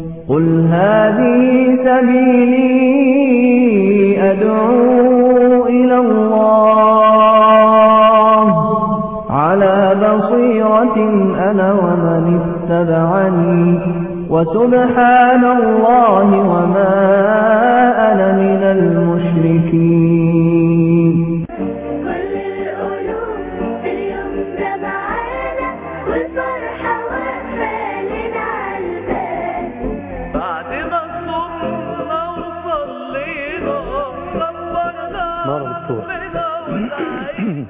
قل هذه سبيلي أدعو إلى الله على بصيرة أنا ومن اتبعني وسبحان الله وما أنا من المشركين كل القلوب اليوم ده معانا والفرحة واقفة عالبال بعد ما صرنا وصلينا ربنا نار دكتور. لنا وسعينا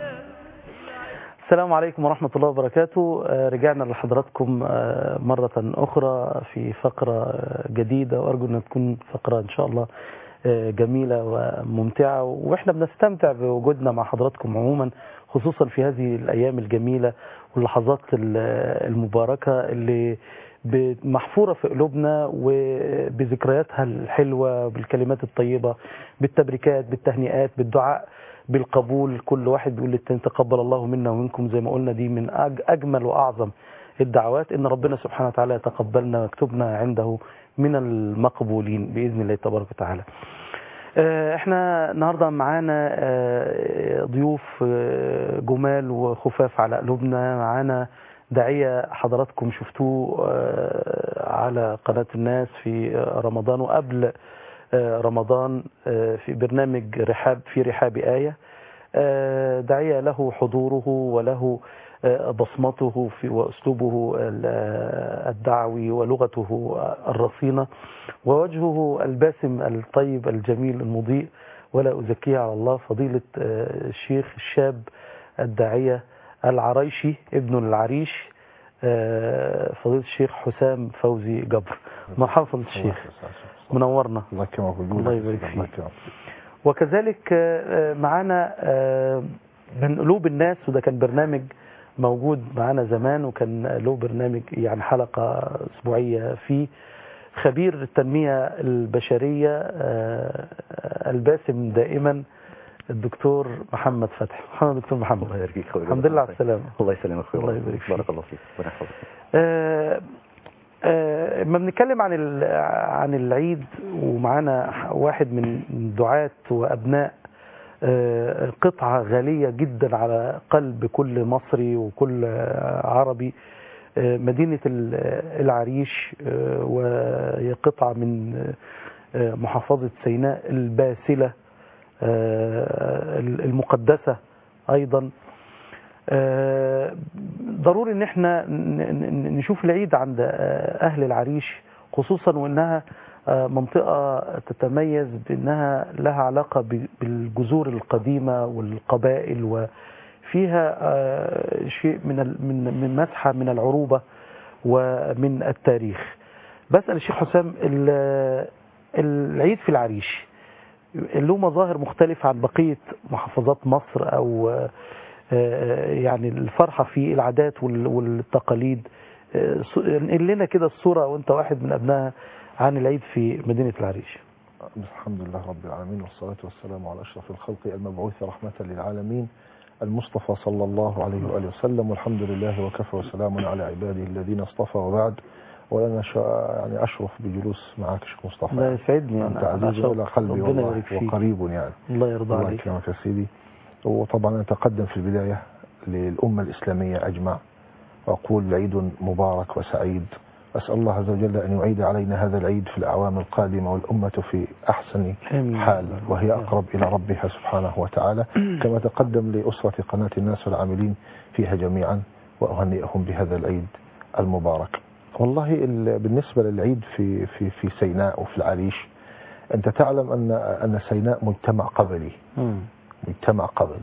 السلام عليكم ورحمة الله وبركاته آه، رجعنا لحضراتكم آه، مرة أخرى في فقرة آه، جديدة وأرجو أن تكون فقرة إن شاء الله آه، جميلة وممتعة وإحنا بنستمتع بوجودنا مع حضراتكم عموما خصوصا في هذه الأيام الجميلة واللحظات ال- المباركة اللي ب- محفورة في قلوبنا وبذكرياتها الحلوة بالكلمات الطيبة بالتبريكات بالتهنئات بالدعاء بالقبول كل واحد بيقول للتاني تقبل الله منا ومنكم زي ما قلنا دي من أج- أجمل وأعظم الدعوات إن ربنا سبحانه وتعالى يتقبلنا ويكتبنا عنده من المقبولين بإذن الله تبارك وتعالى آه، احنا النهارده معانا آه، ضيوف آه، جمال وخفاف على قلوبنا معانا داعية حضراتكم شفتوه آه، على قناة الناس في آه، رمضان وقبل آه، رمضان آه، في برنامج رحاب في رحاب آية آه، داعية له حضوره وله آه، بصمته في وأسلوبه ال- آه، الدعوي ولغته الرصينة ووجهه الباسم الطيب الجميل المضيء ولا أزكيه على الله فضيلة آه، الشيخ الشاب الداعية العريشي ابن العريش آه، فضيلة الشيخ حسام فوزي جبر مرحبا فضيلة الشيخ منورنا الله يكرمك ويجزاك الله يبارك الله فيك. يكرمك. وكذلك آه، معانا آه، من قلوب الناس وده كان برنامج موجود معانا زمان وكان له برنامج يعني حلقة أسبوعية فيه خبير التنمية البشرية آه، الباسم دائما الدكتور محمد فتحي محمد دكتور محمد الله يرجيك اخويا الحمد لله على السلامة الله يسلمك اخويا الله يبارك فيك. بارك الله فيك ربنا يحفظك آه، آه، لما بنتكلم عن ال- عن العيد ومعانا واحد من دعاة وأبناء آه، قطعة غالية جدا على قلب كل مصري وكل آه، عربي آه، مدينة ال- العريش آه، وهي قطعة من آه، محافظة سيناء الباسلة آه، المقدسة أيضا آه، ضروري ان احنا ن- ن- نشوف العيد عند آه، اهل العريش خصوصا وانها آه، منطقة تتميز بانها لها علاقة ب- بالجذور القديمة والقبائل وفيها آه، شيء من ال- من من مسحة من العروبة ومن التاريخ بسأل الشيخ حسام ال- العيد في العريش له مظاهر مختلفة عن بقية محافظات مصر أو آه، آه، يعني الفرحة في العادات وال- والتقاليد آه، ص- انقل لنا كده الصورة وانت واحد من أبنائها عن العيد في مدينة العريش الحمد لله رب العالمين والصلاة والسلام على أشرف الخلق المبعوث رحمة للعالمين المصطفى صلى الله عليه وآله وسلم والحمد لله وكفى وسلام على عباده الذين اصطفى وبعد ولنا شاء يعني أشرف بجلوس معك شيخ مصطفى الله يسعدني أنت أنا عزيز أشرف. إلى قلبي ربنا والله يبارك فيك وقريب يعني الله يرضى الله عليك يكرمك يا سيدي وطبعا أتقدم في البداية للأمة الإسلامية أجمع وأقول عيد مبارك وسعيد أسأل الله عز وجل أن يعيد علينا هذا العيد في الأعوام القادمة والأمة في أحسن آمين. حال وهي أقرب إلى ربها سبحانه وتعالى كما تقدم لأسرة قناة الناس والعاملين فيها جميعا وأهنئهم بهذا العيد المبارك والله ال- بالنسبة للعيد في في في سيناء وفي العريش أنت تعلم أن أن سيناء مجتمع قبلي مم. مجتمع قبل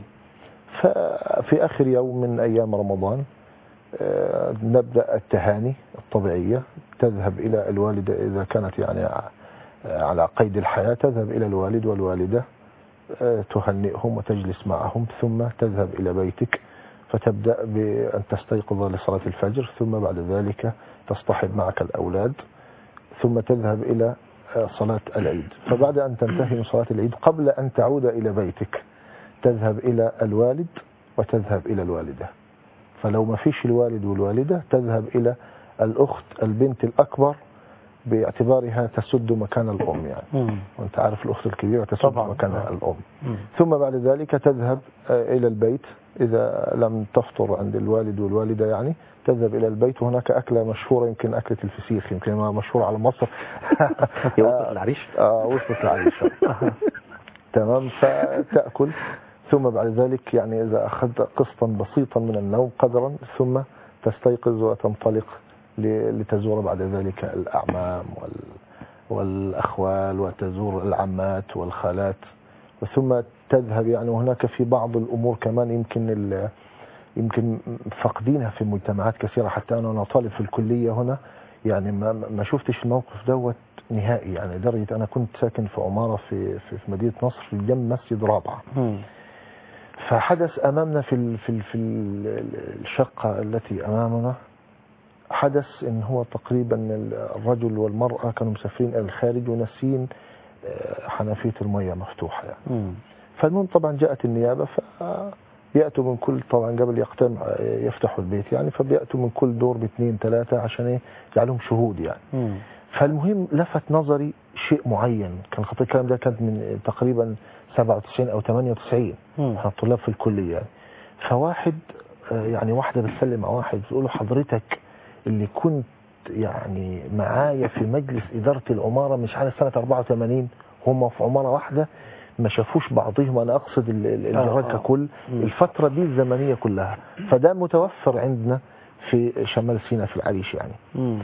ففي آخر يوم من أيام رمضان آه، نبدأ التهاني الطبيعية تذهب إلى الوالدة إذا كانت يعني ع- على قيد الحياة تذهب إلى الوالد والوالدة آه، تهنئهم وتجلس معهم ثم تذهب إلى بيتك فتبدأ بأن تستيقظ لصلاة الفجر ثم بعد ذلك تصطحب معك الأولاد ثم تذهب إلى آه، صلاة العيد فبعد أن تنتهي من صلاة العيد قبل أن تعود إلى بيتك تذهب إلى الوالد وتذهب إلى الوالدة فلو ما فيش الوالد والوالدة تذهب إلى الأخت البنت الأكبر باعتبارها تسد مكان الأم يعني مم. وانت عارف الأخت الكبيرة تسد طبعاً. مكان آه. الأم مم. ثم بعد ذلك تذهب آه، إلى البيت إذا لم تفطر عند الوالد والوالدة يعني تذهب إلى البيت وهناك أكلة مشهورة يمكن أكلة الفسيخ يمكن ما مشهورة على مصر هي وصلت العريش آه وصلت العريش تمام فتأكل ثم بعد ذلك يعني إذا أخذت قسطا بسيطا من النوم قدرا ثم تستيقظ وتنطلق ل- لتزور بعد ذلك الأعمام وال والأخوال وتزور العمات والخالات ثم تذهب يعني وهناك في بعض الأمور كمان يمكن ال- يمكن فاقدينها في مجتمعات كثيرة حتى أنا وأنا طالب في الكلية هنا يعني ما ما شفتش الموقف دوت نهائي يعني لدرجة أنا كنت ساكن في عمارة في في, في مدينة نصر في جنب مسجد رابعة مم. فحدث أمامنا في ال في ال في ال- الشقة التي أمامنا حدث إن هو تقريبا الرجل والمرأة كانوا مسافرين إلى الخارج وناسين آه، حنفية المياه مفتوحة يعني مم. فالمهم طبعا جاءت النيابة فبيأتوا من كل طبعا قبل يقتنع يفتحوا البيت يعني فبيأتوا من كل دور باثنين ثلاثة عشان ايه يجعلهم شهود يعني مم. فالمهم لفت نظري شيء معين كان خطير الكلام ده كان من تقريبا 97 او 98 مم. احنا طلاب في الكلية يعني فواحد آه، يعني واحدة بتسلم على واحد بتقول له حضرتك اللي كنت يعني معايا في مجلس إدارة العمارة مش عارف سنة 84 هم في عمارة واحدة ما شافوش بعضهم أنا أقصد ال- ال- الجيران آه. ككل مم. الفترة دي الزمنية كلها فده متوفر عندنا في شمال سيناء في العريش يعني مم.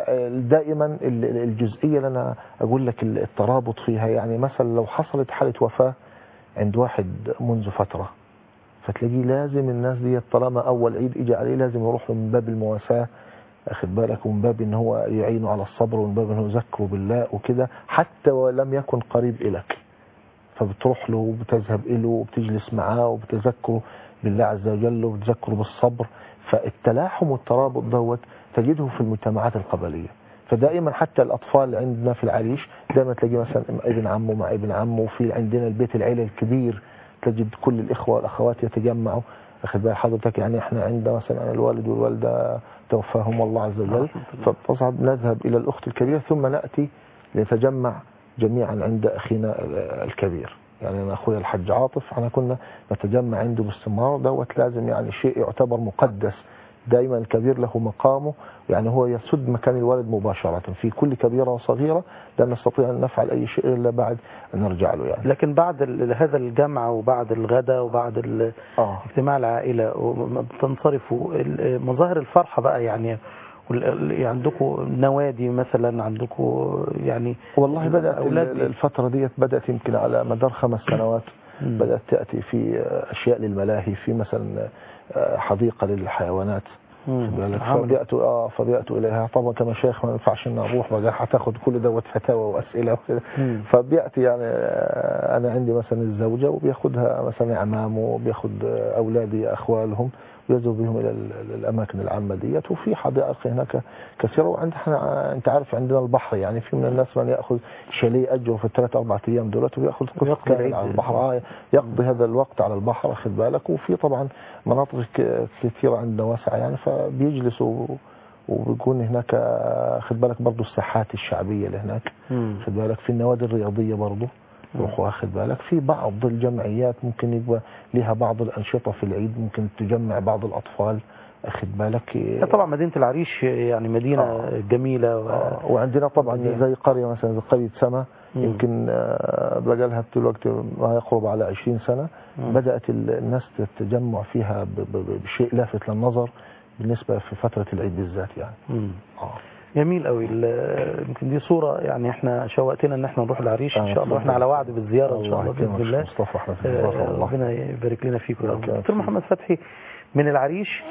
فدائما ال- ال- الجزئية اللي أنا أقول لك ال- الترابط فيها يعني مثلا لو حصلت حالة وفاة عند واحد منذ فترة فتلاقيه لازم الناس دي طالما أول عيد إجى عليه لازم يروح له من باب المواساة أخد بالك ومن باب إن هو يعينه على الصبر ومن باب إن هو يذكره بالله وكده حتى ولم يكن قريب إليك فبتروح له وبتذهب له وبتجلس معاه وبتذكره بالله عز وجل وبتذكره بالصبر فالتلاحم والترابط دوت تجده في المجتمعات القبلية فدائما حتى الأطفال عندنا في العريش دائما تلاقي مثلا ابن عمه مع ابن عمه وفي عندنا البيت العيلة الكبير تجد كل الإخوة والأخوات يتجمعوا أخذ بال حضرتك يعني احنا عندنا مثلا أنا الوالد والوالدة توفاهم الله عز وجل فتصعب نذهب إلى الأخت الكبيرة ثم نأتي لنتجمع جميعا عند أخينا الكبير يعني أنا أخويا الحج عاطف احنا كنا نتجمع عنده باستمرار دوت لازم يعني شيء يعتبر مقدس دائما الكبير له مقامه يعني هو يسد مكان الوالد مباشرة في كل كبيرة وصغيرة لا نستطيع أن نفعل أي شيء إلا بعد أن نرجع له يعني لكن بعد ال- هذا الجمع وبعد الغداء وبعد ال- آه. اجتماع العائلة وما بتنصرفوا ال- مظاهر الفرحة بقى يعني وال- ال- عندكم نوادي مثلا عندكم يعني والله بدأت أولاد ال- الفترة ديت بدأت يمكن على مدار خمس سنوات مم. بدأت تأتي في أشياء للملاهي في مثلا حديقة للحيوانات مم. بالك عملوا. فبيأتوا اه فبيأتوا اليها طبعا كمشايخ ما ينفعش ان نروح بقى هتاخد كل دوت فتاوى واسئله وكده مم. فبيأتي يعني آه، انا عندي مثلا الزوجه وبياخدها مثلا اعمامه وبياخد آه، اولادي اخوالهم ويذهب بهم الى ال- ال- الاماكن العامه ديت وفي حدائق هناك كثيره وعندنا انت عارف عندنا البحر يعني في من الناس من ياخذ شاليه اجره في الثلاث اربع ايام دولت وبياخذ قسط ويقضي كامل العيد. على البحر آه، يقضي هذا الوقت على البحر اخذ بالك وفي طبعا مناطق ك- كثيره عندنا واسعه يعني فبيجلسوا وبيكون هناك آه، خد بالك برضه الساحات الشعبيه اللي هناك مم. خد بالك في النوادي الرياضيه برضه روح واخد بالك في بعض الجمعيات ممكن يبقى لها بعض الانشطه في العيد ممكن تجمع بعض الاطفال اخد بالك لا طبعا مدينة العريش يعني مدينة آه. جميلة و... آه، وعندنا طبعا مدينة. زي قريه مثلا زي قريه سما مم. يمكن آه، بقى لها دلوقتي ما يقرب على 20 سنه مم. بدات ال- الناس تتجمع فيها ب- ب- بشيء لافت للنظر بالنسبه في فتره العيد بالذات يعني مم. اه جميل قوي ال- يمكن دي صورة يعني احنا شوقتنا ان احنا نروح العريش ان آه، شاء الله احنا على وعد بالزيارة ان شاء الله يكرمك بإذن الله مصطفى احنا في آه، انتظار الله ربنا يبارك لنا فيكم يا رب. يبارك دكتور فيك. محمد فتحي من العريش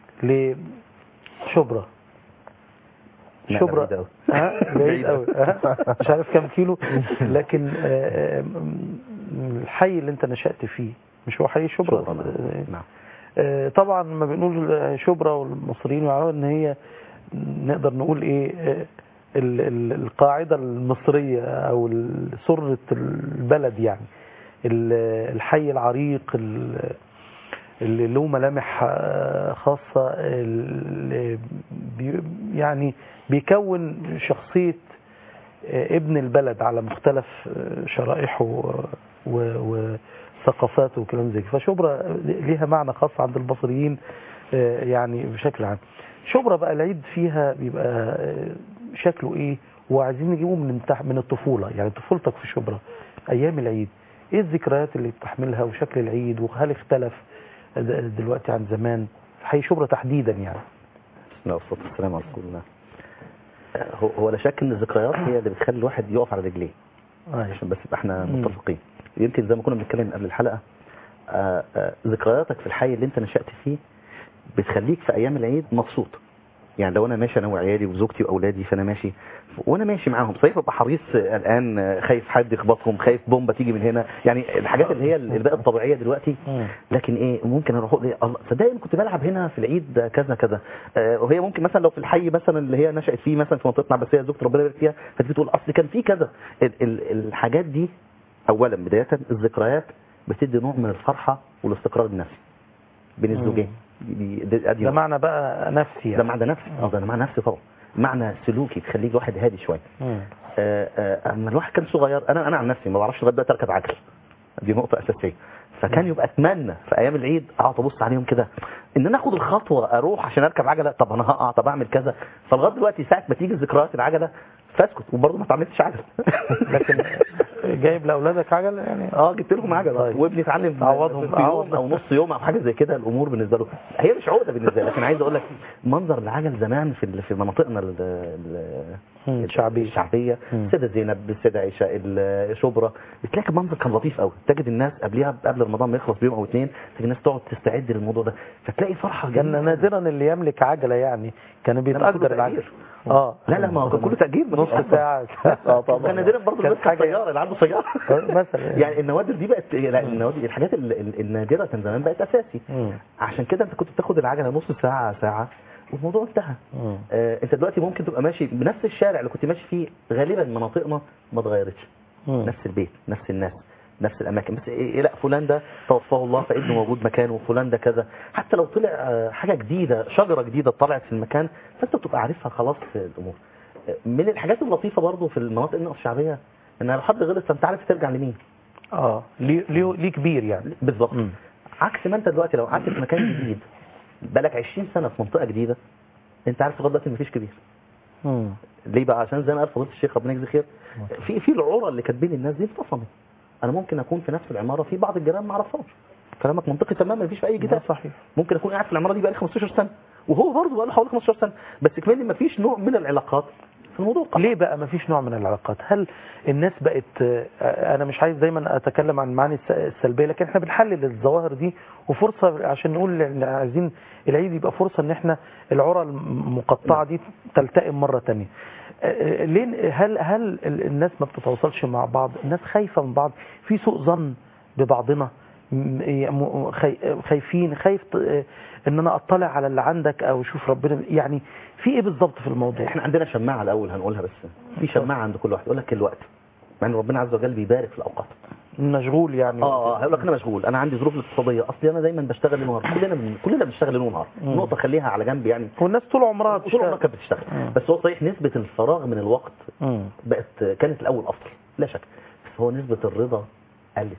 لشبرا لا، شبرا بعيد أوي. ها بعيد بعيد قوي ها مش عارف كام كيلو لكن آه، م- الحي اللي انت نشأت فيه مش هو حي شبرا شبرا، نعم. آه، نعم آه، طبعا ما بنقول شبرا والمصريين يعرفوا ان هي نقدر نقول ايه آه، ال- ال- القاعدة المصرية او ال- سرة البلد يعني ال- الحي العريق ال- اللي له ملامح آه، خاصة اللي بي يعني بيكون شخصية آه، ابن البلد على مختلف آه، شرائحه و- و- وثقافاته وكلام زي كده فشبرا ليها معنى خاص عند البصريين آه، يعني بشكل عام شبرا بقى العيد فيها بيبقى آه، شكله ايه وعايزين نجيبه من امتح- من الطفوله يعني طفولتك في شبرا ايام العيد ايه الذكريات اللي بتحملها وشكل العيد وهل اختلف د- دلوقتي عن زمان في حي شبرا تحديدا يعني بسم الله والصلاة والسلام على رسول الله هو هو لا شك ان الذكريات هي اللي بتخلي الواحد يقف على رجليه عشان بس يبقى احنا مم. متفقين يمكن زي ما كنا بنتكلم قبل الحلقه آه، آه، ذكرياتك في الحي اللي انت نشأت فيه بتخليك في ايام العيد مبسوط يعني لو انا ماشي انا وعيالي وزوجتي واولادي فانا ماشي وانا ماشي معاهم صحيح ببقى حريص آه، قلقان آه، خايف حد يخبطهم خايف بومبه تيجي من هنا يعني الحاجات اللي هي اللي بقت طبيعيه دلوقتي مم. لكن ايه ممكن اروح اقول إيه، الله صدقني كنت بلعب هنا في العيد كذا كذا آه، وهي ممكن مثلا لو في الحي مثلا اللي هي نشأت فيه مثلا في منطقه العباسيه زوجتي ربنا يبارك فيها فتيجي تقول اصل كان في كذا ال ال الحاجات دي اولا بدايه الذكريات بتدي نوع من الفرحه والاستقرار النفسي بين مم. الزوجين دي- دي- ادي ده معنى بقى نفسي ده يعني معنى نفسي اه ده معنى نفسي طبعا معنى سلوكي تخليك واحد هادي شويه مم. آه، آه، اما الواحد كان صغير انا انا عن نفسي ما بعرفش لغايه دلوقتي اركب عجل دي نقطه اساسيه فكان يبقى اتمنى في ايام العيد اقعد ابص عليهم كده ان انا اخد الخطوه اروح عشان اركب عجله طب انا هقع طب اعمل كذا فلغايه دلوقتي ساعه ما تيجي ذكريات العجله فاسكت وبرضه ما اتعملتش عجله لكن جايب لاولادك عجله يعني اه جبت لهم عجله طيب. وابني اتعلم في- تعوضهم- في يوم تعوض. او نص يوم او حاجه زي كده الامور بالنسبه له هي مش عقده بالنسبه لي لكن عايز اقول لك منظر العجل زمان في ال- في مناطقنا ال- ال- مم، الشعبيه الشعبيه مم. السيده زينب السيده عائشه الشبرا بتلاقي المنظر كان لطيف قوي تجد الناس قبلها قبل رمضان ما يخلص بيوم او اثنين تجد الناس تقعد تستعد للموضوع ده فتلاقي فرحه كان جميلة. نادرا اللي يملك عجله يعني كان كله بيتاجر العجل تأجير. اه لا لا ما هو كان كله تاجير نص ساعه اه طبعا كان نادرا برضه كانت الناس كانت حاجة- سياره اللي عنده سياره مثلا يعني النوادر دي بقت لا النوادر الحاجات ال- ال- النادره كان زمان بقت اساسي مم. عشان كده انت كنت بتاخد العجله نص ساعه ساعه والموضوع انتهى مم. آه انت دلوقتي ممكن تبقى ماشي بنفس الشارع اللي كنت ماشي فيه غالبا مناطقنا ما اتغيرتش مم. نفس البيت نفس الناس نفس الاماكن بس إيه إيه لا فلان ده توفاه الله فابنه موجود مكانه وفلان ده كذا حتى لو طلع آه، حاجه جديده شجره جديده طلعت في المكان فانت بتبقى عارفها خلاص في الامور آه، من الحاجات اللطيفه برضو في المناطق النقط الشعبيه ان لو حد غلط فانت عارف ترجع لمين اه ليه ليه ليه كبير يعني بالظبط مم. عكس ما انت دلوقتي لو قعدت في مكان جديد بقالك 20 سنه في منطقه جديده انت عارف لغايه دلوقتي مفيش كبير مم. ليه بقى عشان زي ما قال فضيله الشيخ ربنا يجزيه خير في في العرى اللي كانت بين الناس دي انفصلت انا ممكن اكون في نفس العماره في بعض الجيران ما اعرفهاش كلامك منطقي تماما مفيش في اي ده جدال صحيح ممكن اكون قاعد في العماره دي بقالي 15 سنه وهو برضه بقاله حوالي 15 سنه بس كمان مفيش نوع من العلاقات في الموضوع ليه بقى ما فيش نوع من العلاقات هل الناس بقت آه، انا مش عايز دايما اتكلم عن المعاني الس- السلبيه لكن احنا بنحلل الظواهر دي وفرصه عشان نقول إن عايزين العيد يبقى فرصه ان احنا العرى المقطعه دي تلتئم مره تانية آه، آه، ليه هل هل ال- الناس ما بتتواصلش مع بعض الناس خايفه من بعض في سوء ظن ببعضنا م- م- خاي- خايفين خايف ت- آه، ان انا اطلع على اللي عندك او اشوف ربنا يعني في ايه بالظبط في الموضوع احنا عندنا شماعه الاول هنقولها بس في شماعه عند كل واحد يقول لك الوقت مع ان ربنا عز وجل بيبارك في الاوقات مشغول يعني اه اه هيقول لك انا مشغول انا عندي ظروف اقتصاديه اصلي انا دايما بشتغل ليل ونهار كلنا بن... كلنا بنشتغل ليل ونهار مم. نقطه خليها على جنب يعني والناس طول عمرها طول عمرها كانت بتشتغل مم. بس هو صحيح نسبه الفراغ من الوقت مم. بقت كانت الاول افضل لا شك بس هو نسبه الرضا قلت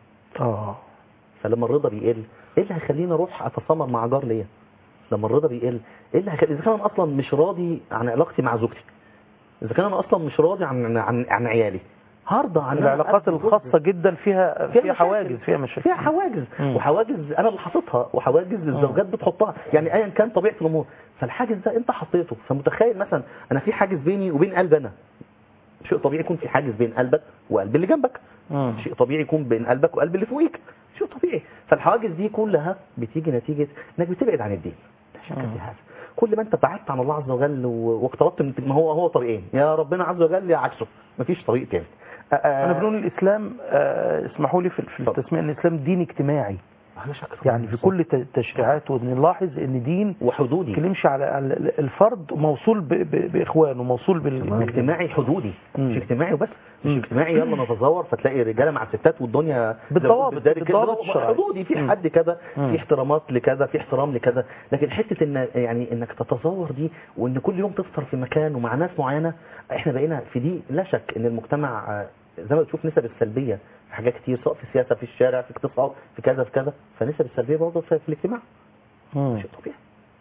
اه فلما الرضا بيقل ايه اللي هيخليني اروح اتسامر مع جار ليا لما الرضا بيقل ايه اللي هيخلي اذا كان انا اصلا مش راضي عن علاقتي مع زوجتي اذا كان انا اصلا مش راضي عن عن, عن عيالي هرضى عن أنا العلاقات أبذل الخاصة جدا فيها فيها, مشاكل. حواجز فيها مشاكل فيها حواجز مم. وحواجز انا اللي حاططها وحواجز الزوجات بتحطها يعني ايا كان طبيعه الامور فالحاجز ده انت حطيته فمتخيل مثلا انا في حاجز بيني وبين قلب انا شيء طبيعي يكون في حاجز بين قلبك وقلب اللي جنبك مم. شيء طبيعي يكون بين قلبك وقلب اللي فوقيك شيء طبيعي فالحواجز دي كلها بتيجي نتيجه انك بتبعد عن الدين لا شك في هذا كل ما انت بعدت عن الله عز وجل و- واقتربت من ما هو هو طريقين يا ربنا عز وجل يا عكسه مفيش طريق تاني آه، آه، انا بنقول الاسلام آه، اسمحوا لي في في اتفضل. التسميه ان الاسلام دين اجتماعي لا شك طبعاً. يعني في كل ت- تشريعاته نلاحظ ان دين وحدودي يتكلمش على على الفرد موصول ب- ب- باخوانه موصول بال تمام. اجتماعي حدودي مم. مش اجتماعي وبس مم. مش اجتماعي يلا نتزور فتلاقي رجاله مع ستات والدنيا بالضوابط- بالدارج كده. بالضوابط الشرعية. حدودي في مم. حد كذا مم. في احترامات لكذا في احترام لكذا لكن حته ان يعني انك تتزور دي وان كل يوم تفطر في مكان ومع ناس معينه احنا بقينا في دي لا شك ان المجتمع آه، زي ما بتشوف نسب السلبيه في حاجات كتير سواء في السياسه في الشارع في اقتصاد في كذا في كذا فنسب السلبيه برضه في في الاجتماع مم. شيء طبيعي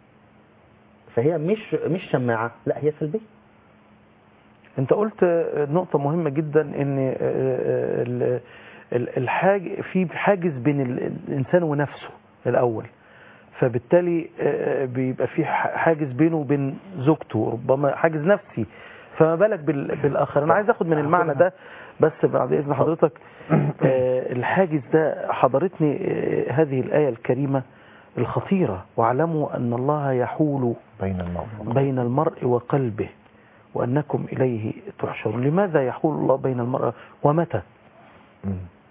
فهي مش مش شماعه لا هي سلبيه انت قلت نقطة مهمة جدا ان ال- ال- الحاج في حاجز بين ال- الانسان ونفسه الاول فبالتالي بيبقى في حاجز بينه وبين زوجته ربما حاجز نفسي فما بالك بال- بالاخر انا عايز اخد من المعنى ده بس بعد اذن حضرتك آه، الحاجز ده حضرتني آه، هذه الايه الكريمه الخطيره واعلموا ان الله يحول بين المرء بين المرء وقلبه وأنكم إليه تحشرون لماذا يحول الله بين المرء ومتى مم.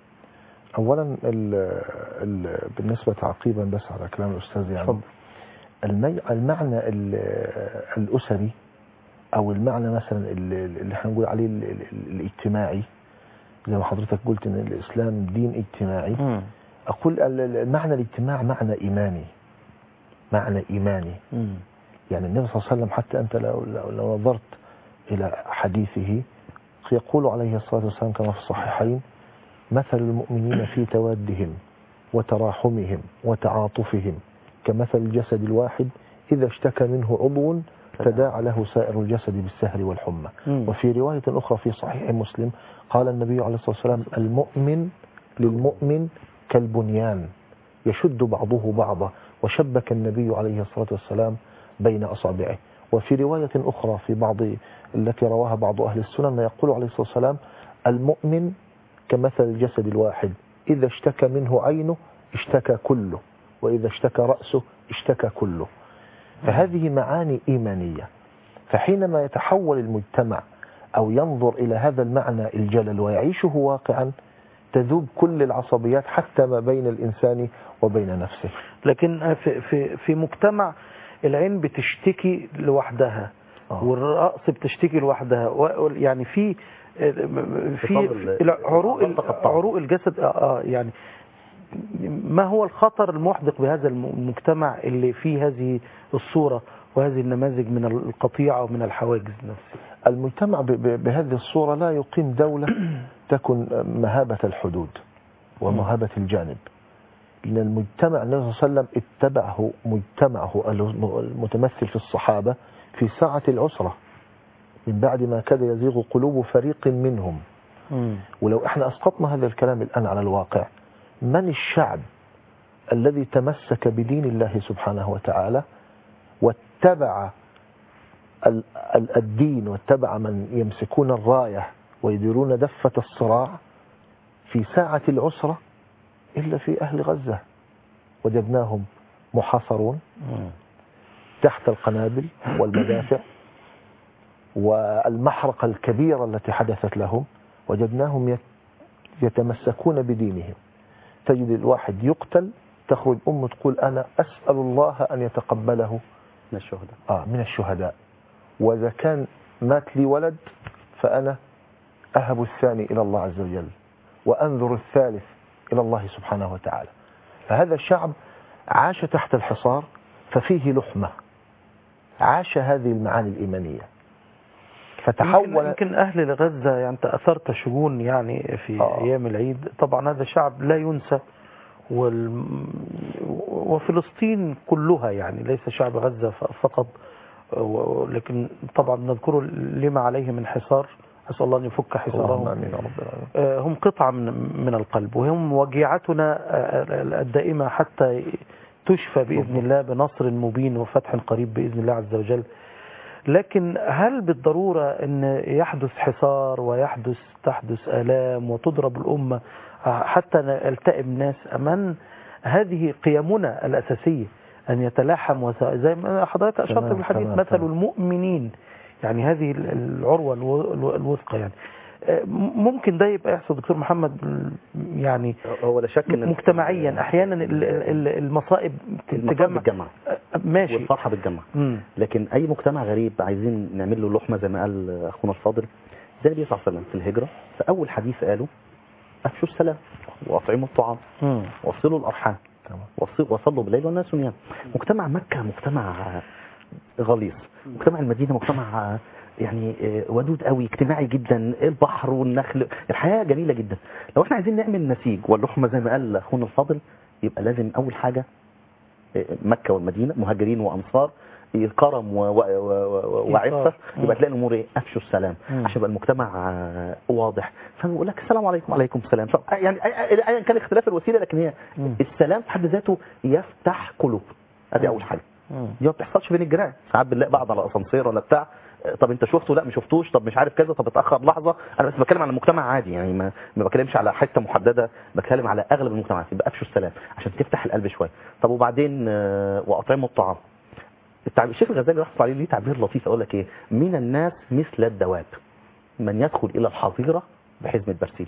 اولا ال ال بالنسبه تعقيبا بس على كلام الاستاذ يعني اتفضل. المي المعنى ال- الاسري او المعنى مثلا ال- اللي احنا نقول عليه ال- ال- الاجتماعي زي ما حضرتك قلت ان الاسلام دين اجتماعي مم. اقول ال- ال- المعنى الاجتماع معنى ايماني معنى ايماني مم. يعني النبي صلى الله عليه وسلم حتى أنت لو, لو, لو نظرت إلى حديثه يقول عليه الصلاة والسلام كما في الصحيحين مثل المؤمنين في توادهم وتراحمهم وتعاطفهم كمثل الجسد الواحد إذا اشتكى منه عضو تداعى له سائر الجسد بالسهر والحمى مم. وفي رواية أخرى في صحيح مسلم قال النبي عليه الصلاة والسلام المؤمن للمؤمن كالبنيان يشد بعضه بعضا وشبك النبي عليه الصلاة والسلام بين أصابعه وفي رواية أخرى في بعض التي رواها بعض أهل السنن يقول عليه الصلاة والسلام المؤمن كمثل الجسد الواحد إذا اشتكى منه عينه اشتكى كله وإذا اشتكى رأسه اشتكى كله فهذه معاني إيمانية فحينما يتحول المجتمع أو ينظر إلى هذا المعنى الجلل ويعيشه واقعا تذوب كل العصبيات حتى ما بين الإنسان وبين نفسه لكن في, في, في مجتمع العين بتشتكي لوحدها آه. والرأس بتشتكي لوحدها و- يعني في في خطاب ال- عروق ال- التقطع. عروق الجسد آه آه، يعني ما هو الخطر المحدق بهذا الم- المجتمع اللي فيه هذه الصورة وهذه النماذج من القطيعة ومن الحواجز نفسها المجتمع ب- ب- بهذه الصورة لا يقيم دولة تكن مهابة الحدود ومهابة الجانب لأن المجتمع النبي صلى الله عليه وسلم اتبعه مجتمعه المتمثل في الصحابة في ساعة العسرة من بعد ما كاد يزيغ قلوب فريق منهم ولو احنا اسقطنا هذا الكلام الان على الواقع من الشعب الذي تمسك بدين الله سبحانه وتعالى واتبع ال- ال- الدين واتبع من يمسكون الرايه ويديرون دفه الصراع في ساعه العسره الا في اهل غزه وجدناهم محاصرون تحت القنابل والمدافع والمحرقة الكبيرة التي حدثت لهم وجدناهم يت- يتمسكون بدينهم تجد الواحد يقتل تخرج أم تقول أنا أسأل الله أن يتقبله من الشهداء آه من الشهداء وإذا كان مات لي ولد فأنا أهب الثاني إلى الله عز وجل وأنذر الثالث إلى الله سبحانه وتعالى فهذا الشعب عاش تحت الحصار ففيه لحمة عاش هذه المعاني الإيمانية يمكن, فتحول يمكن أهل غزة يعني أنت أثرت شجون يعني في آه. أيام العيد طبعا هذا شعب لا ينسى وال... وفلسطين كلها يعني ليس شعب غزة ف- فقط و- لكن طبعا نذكره لما عليه من حصار أسأل الله أن يفك اللهم حصارهم آمين يا رب العالمين آه، هم قطعة من من القلب وهم وجيعتنا آه، الدائمة حتى تشفى بإذن الله بنصر مبين وفتح قريب بإذن الله عز وجل لكن هل بالضرورة أن يحدث حصار ويحدث تحدث آلام وتضرب الأمة آه، حتى يلتئم الناس أمن هذه قيمنا الأساسية أن يتلاحم وس- زي ما حضرتك أشرت تمام، في الحديث تمام، مثل تمام. المؤمنين يعني هذه ال- العروة الو- الو- الوثقى يعني آه، ممكن ده يبقى يحصل دكتور محمد يعني هو لا شك ان مجتمعيا احيانا ال- ال- المصائب المصائب تجمع بتجمع آه، ماشي والفرحه بتجمع مم. لكن اي مجتمع غريب عايزين نعمل له لحمه زي ما قال اخونا الفاضل زي النبي صلى الله عليه وسلم في الهجره فاول حديث قاله افشوا السلام واطعموا الطعام مم. وصلوا الارحام تمام. وص- وصلوا بالليل والناس نيام مجتمع مكه مجتمع غليظ مجتمع المدينه مجتمع يعني ودود قوي اجتماعي جدا البحر والنخل الحياه جميله جدا لو احنا عايزين نعمل نسيج واللحمه زي ما قال اخونا الفاضل يبقى لازم اول حاجه مكه والمدينه مهاجرين وانصار كرم و- و- و- و- وعفه مم. يبقى تلاقي الامور ايه افشوا السلام مم. عشان يبقى المجتمع آه، واضح فبيقول لك السلام عليكم وعليكم السلام ف- يعني أي- أي- ايا كان اختلاف الوسيله لكن هي مم. السلام في حد ذاته يفتح قلوب ادي اول حاجه مم. دي ما بتحصلش بين الجيران ساعات بنلاقي بعض على اسانسير ولا بتاع آه، طب انت شفته لا ما شفتوش طب مش عارف كذا طب اتاخر لحظه انا بس بتكلم على مجتمع عادي يعني ما ما بتكلمش على حته محدده بتكلم على اغلب المجتمعات يبقى افشوا السلام عشان تفتح القلب شويه طب وبعدين آه، واطعموا الطعام التعبير الشيخ الغزالي رحمه الله عليه ليه تعبير لطيف اقول لك ايه من الناس مثل الدواب من يدخل الى الحظيره بحزمه برسيم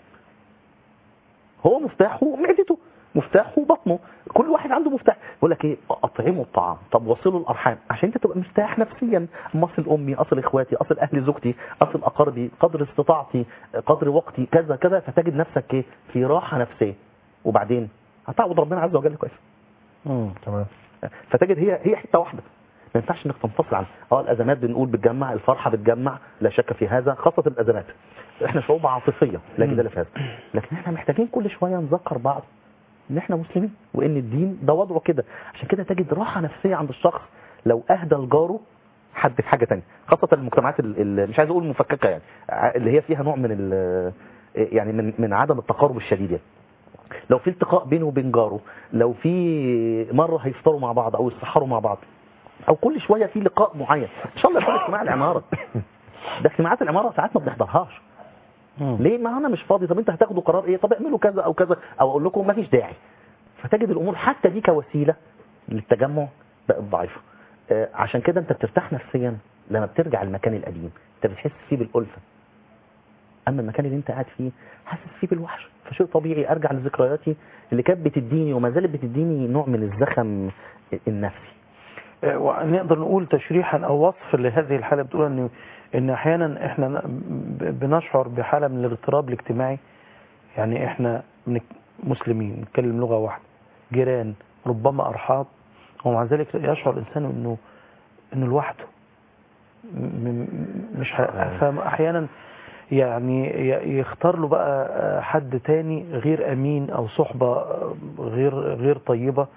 هو مفتاحه معدته مفتاحه بطنه كل واحد عنده مفتاح يقول لك ايه اطعموا الطعام طب وصلوا الارحام عشان انت تبقى مرتاح نفسيا أما اصل امي اصل اخواتي اصل اهل زوجتي اصل اقاربي قدر استطاعتي قدر وقتي كذا كذا فتجد نفسك ايه في راحه نفسيه وبعدين هتعبد ربنا عز وجل كويس مم. تمام فتجد هي هي حته واحده ما ينفعش انك تنفصل عن اه الازمات بنقول بتجمع الفرحه بتجمع لا شك في هذا خاصه الازمات احنا شعوب عاطفيه لا جدال في هذا لكن احنا محتاجين كل شويه نذكر بعض ان احنا مسلمين وان الدين ده وضعه كده عشان كده تجد راحه نفسيه عند الشخص لو اهدى لجاره حد في حاجه تانية خاصه المجتمعات ال- ال- مش عايز اقول مفككه يعني ع- اللي هي فيها نوع من ال- يعني من من عدم التقارب الشديد يعني لو في التقاء بينه وبين جاره لو في مره هيفطروا مع بعض او يسحروا مع بعض او كل شويه في لقاء معين ان شاء الله يكون اجتماع العماره ده اجتماعات العماره ساعات ما بنحضرهاش مم. ليه ما انا مش فاضي طب انت هتاخدوا قرار ايه طب اعملوا كذا او كذا او اقول لكم ما فيش داعي فتجد الامور حتى دي كوسيله للتجمع بقت ضعيفه آه، عشان كده انت بترتاح نفسيا لما بترجع المكان القديم انت بتحس فيه بالالفه اما المكان اللي انت قاعد فيه حاسس فيه بالوحش فشيء طبيعي ارجع لذكرياتي اللي كانت بتديني وما زالت بتديني نوع من الزخم النفسي آه، ونقدر نقول تشريحا او وصف لهذه الحاله بتقول ان ان احيانا احنا ن- ب- بنشعر بحاله من الاغتراب الاجتماعي يعني احنا من مسلمين نتكلم لغه واحده جيران ربما ارحاب ومع ذلك يشعر الانسان انه انه لوحده م- م- مش ه- فاحيانا يعني ي- يختار له بقى آه، حد تاني غير امين او صحبه آه، غير غير طيبه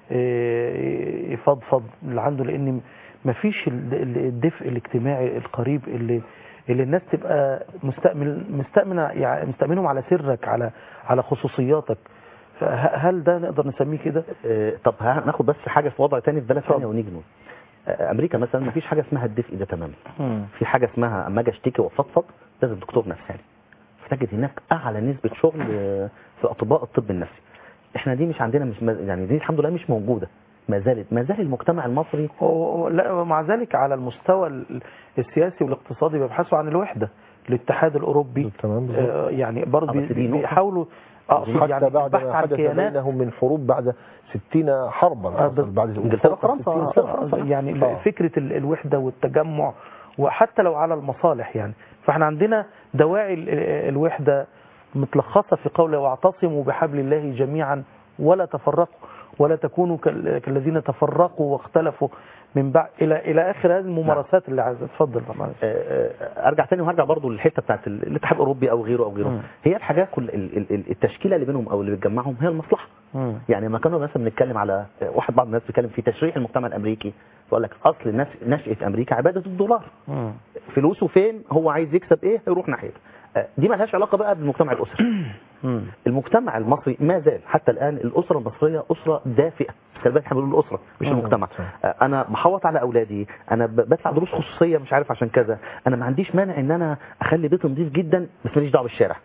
آه، يفضفض اللي عنده لان مفيش ال- ال- الدفء الاجتماعي القريب اللي اللي الناس تبقى مستأمن مستأمنة يعني مستأمنهم على سرك على على خصوصياتك فهل ده نقدر نسميه كده؟ آه، طب هناخد بس حاجه في وضع تاني في بلد ثانيه ونيجي نقول آه، امريكا مثلا ما فيش حاجه اسمها الدفء ده تماما في حاجه اسمها اما اجي اشتكي وافضفض لازم دكتور نفساني فتجد هناك اعلى نسبه شغل آه، في اطباء الطب النفسي احنا دي مش عندنا مش يعني دي الحمد لله مش موجوده ما زالت ما زال المجتمع المصري و- لا ومع ذلك على المستوى ال- السياسي والاقتصادي بيبحثوا عن الوحدة الاتحاد الأوروبي تمام بالظبط. آه، يعني برضه آه، بس دي بي- نقطة. بيحاولوا أقصد حتى يعني بعد البحث ما عن حدث كيانات بينهم من حروب بعد 60 حربا آه، أصلاً بس- بعد إنجلترا فوق وفرنسا. 60 آه، سنة. يعني آه. فكرة ال- الوحدة والتجمع وحتى لو على المصالح يعني فاحنا عندنا دواعي ال- الوحدة متلخصة في قوله واعتصموا بحبل الله جميعا ولا تفرقوا ولا تكونوا كال- كالذين تفرقوا واختلفوا من بعد الى الى اخر هذه الممارسات اللي عايز اتفضل طبعا آه، آه، ارجع تاني وهرجع برضو للحته بتاعت ال- الاتحاد الاوروبي او غيره او غيره مم. هي الحاجات كل ال- ال- ال- التشكيله اللي بينهم او اللي بتجمعهم هي المصلحه مم. يعني لما كانوا مثلا بنتكلم على واحد بعض الناس بيتكلم في تشريح المجتمع الامريكي يقول لك اصل الناس نشاه امريكا عباده الدولار مم. فلوسه فين هو عايز يكسب ايه يروح ناحيته آه، دي مالهاش علاقه بقى بالمجتمع الاسري مم. المجتمع المصري ما زال حتى الان الاسره المصريه اسره دافئه خلي بالك احنا بنقول الاسره مش مم. المجتمع صح. آه، انا بحوط على اولادي انا ب- بدفع دروس خصوصيه مش عارف عشان كذا انا ما عنديش مانع ان انا اخلي بيتي نظيف جدا بس ماليش دعوه بالشارع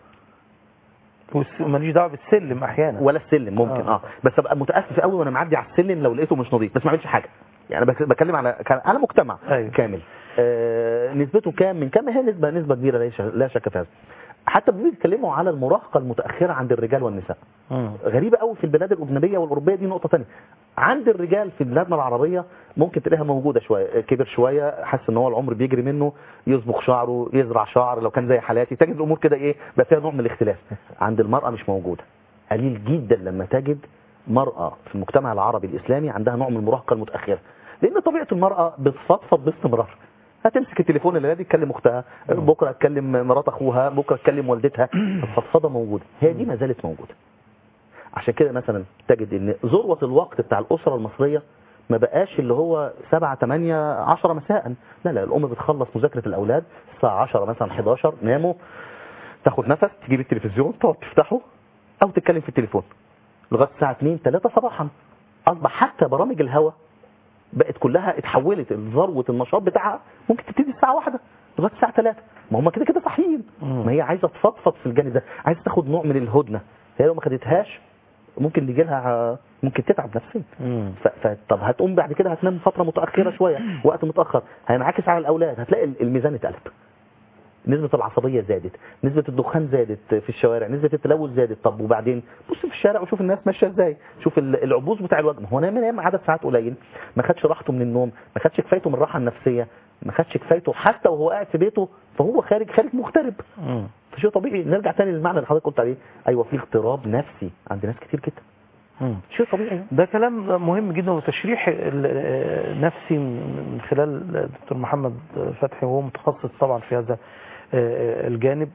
والس- ماليش دعوه بالسلم احيانا ولا السلم ممكن آه. اه, بس ابقى متاسف قوي وانا معدي على السلم لو لقيته مش نظيف بس ما اعملش حاجه يعني بك- بتكلم على كان- على مجتمع أيوة. كامل آه نسبته كام من كام هي نسبه نسبه كبيره لا ش- لا شك في هذا حتى بيتكلموا على المراهقه المتاخره عند الرجال والنساء مم. غريبه قوي في البلاد الاجنبيه والاوروبيه دي نقطه ثانيه عند الرجال في بلادنا العربيه ممكن تلاقيها موجوده شويه كبر شويه حاسس ان هو العمر بيجري منه يصبغ شعره يزرع شعر لو كان زي حالاتي تجد الامور كده ايه بقى فيها نوع من الاختلاف عند المراه مش موجوده قليل جدا لما تجد مراه في المجتمع العربي الاسلامي عندها نوع من المراهقه المتاخره لان طبيعه المراه بتفضفض باستمرار هتمسك التليفون اللي دي تكلم اختها بكره تكلم مرات اخوها بكره تكلم والدتها الفضفضه موجوده هي دي ما زالت موجوده عشان كده مثلا تجد ان ذروه الوقت بتاع الاسره المصريه ما بقاش اللي هو 7 8 10 مساء لا لا الام بتخلص مذاكره الاولاد الساعه 10 مثلا 11 ناموا تاخد نفس تجيب التلفزيون تقعد تفتحه او تتكلم في التليفون لغايه الساعه 2 3 صباحا اصبح حتى برامج الهوا بقت كلها اتحولت ذروه النشاط بتاعها ممكن تبتدي الساعه 1 لغايه الساعه 3 ما هم كده كده صاحيين مم. ما هي عايزه تفضفض في الجانب ده عايزه تاخد نوع من الهدنه هي لو ما خدتهاش ممكن يجي لها ممكن تتعب نفسيا مم. ف... ف... طب هتقوم بعد كده هتنام فتره متاخره شويه وقت متاخر هينعكس على الاولاد هتلاقي الميزان اتقلب نسبة العصبية زادت نسبة الدخان زادت في الشوارع نسبة التلوث زادت طب وبعدين بص في الشارع وشوف الناس ماشية ازاي شوف ال- العبوس بتاع الوجه ما هو نام نام عدد ساعات قليل ما خدش راحته من النوم ما خدش كفايته من الراحة النفسية ما خدش كفايته حتى وهو قاعد في بيته فهو خارج خارج مغترب مم. فشيء طبيعي نرجع تاني للمعنى اللي حضرتك قلت عليه ايوه في اغتراب نفسي عند ناس كتير جدا مم. شيء طبيعي ده كلام مهم جدا وتشريح ال- نفسي من خلال الدكتور محمد فتحي وهو متخصص طبعا في هذا الجانب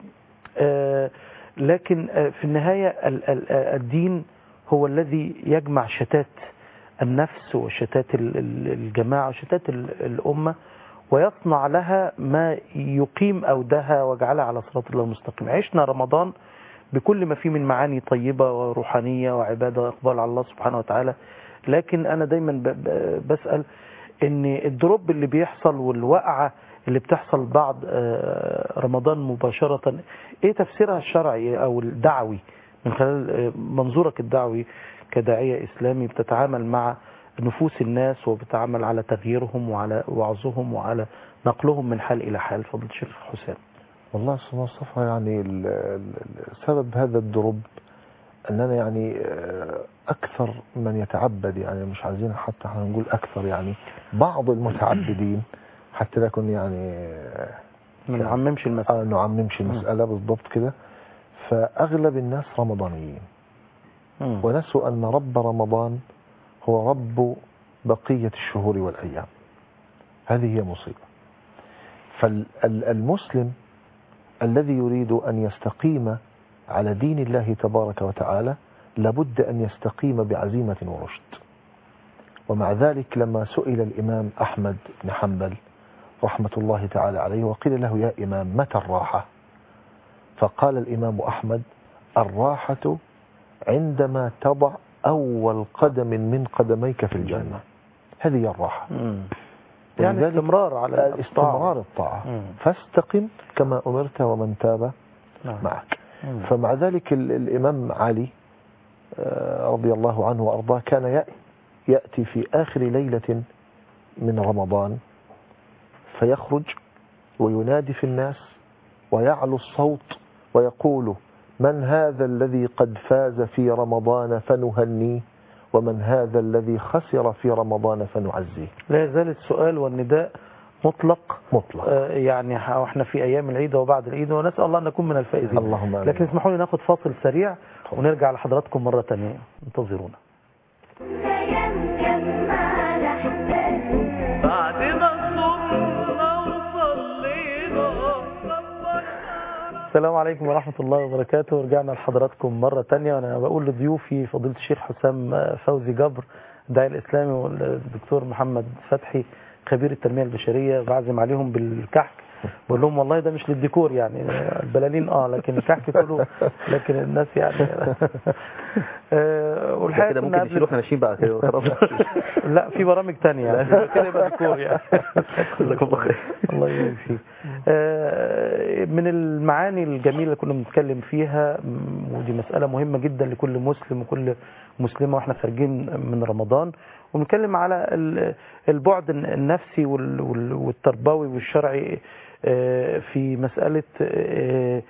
لكن في النهاية ال- ال- الدين هو الذي يجمع شتات النفس وشتات ال- ال- الجماعة وشتات ال- الأمة ويصنع لها ما يقيم أودها ويجعلها على صراط الله المستقيم عشنا رمضان بكل ما فيه من معاني طيبة وروحانية وعبادة وإقبال على الله سبحانه وتعالى لكن أنا دايما ب- ب- بسأل إن الدروب اللي بيحصل والوقعة اللي بتحصل بعد آه، رمضان مباشرة إيه تفسيرها الشرعي أو الدعوي من خلال آه، منظورك الدعوي كداعية إسلامي بتتعامل مع نفوس الناس وبتعامل على تغييرهم وعلى وعظهم وعلى نقلهم من حال إلى حال فضل الشيخ حسام والله استاذ مصطفى يعني ال- ال- ال- سبب هذا الدروب اننا يعني آه، اكثر من يتعبد يعني مش عايزين حتى احنا نقول اكثر يعني بعض المتعبدين حتى لا يكون يعني آه، ما نعممش المسألة آه، نعممش المسألة بالضبط كده فأغلب الناس رمضانيين مم. ونسوا أن رب رمضان هو رب بقية الشهور والأيام هذه هي مصيبة فالمسلم الذي يريد أن يستقيم على دين الله تبارك وتعالى لابد أن يستقيم بعزيمة ورشد ومع ذلك لما سئل الإمام أحمد بن حنبل رحمة الله تعالى عليه وقيل له يا إمام متى الراحة فقال الإمام أحمد الراحة عندما تضع أول قدم من قدميك في الجنة هذه هي الراحة مم. يعني ولذلك استمرار على الطاعة. استمرار الطاعة مم. فاستقم كما أمرت ومن تاب نعم. معك مم. فمع ذلك ال- الإمام علي آه، رضي الله عنه وأرضاه كان يأ- يأتي في آخر ليلة من رمضان فيخرج وينادي في الناس ويعلو الصوت ويقول من هذا الذي قد فاز في رمضان فنهنيه ومن هذا الذي خسر في رمضان فنعزيه لا يزال السؤال والنداء مطلق مطلق آه، يعني ح- واحنا في ايام العيد وبعد العيد ونسال الله ان نكون من الفائزين اللهم آمين. لكن اسمحوا لي ناخد فاصل سريع ونرجع لحضراتكم مره ثانيه انتظرونا يجمع الأحباب بعد ما صرنا وصلينا ربنا السلام عليكم ورحمة الله وبركاته ورجعنا لحضراتكم مرة تانية وأنا بقول لضيوفي فضيلة الشيخ حسام فوزي جبر الداعي الإسلامي والدكتور محمد فتحي خبير التنمية البشرية بعزم عليهم بالكحك بقول لهم والله ده مش للديكور يعني البلالين اه لكن الكحك كله لكن الناس يعني آه، ده والحقيقة كده كنا ممكن قبل- نشيله احنا ماشيين بقى كده خلاص لا في برامج تانية يعني كده يبقى ديكور يعني جزاكم الله خير الله يبارك فيك آه، من المعاني الجميلة اللي كنا بنتكلم فيها م- ودي مسألة مهمة جدا لكل مسلم وكل مسلمة واحنا خارجين من رمضان ونتكلم على ال- البعد الن- النفسي وال- وال- والتربوي والشرعي آه، في مسألة آه،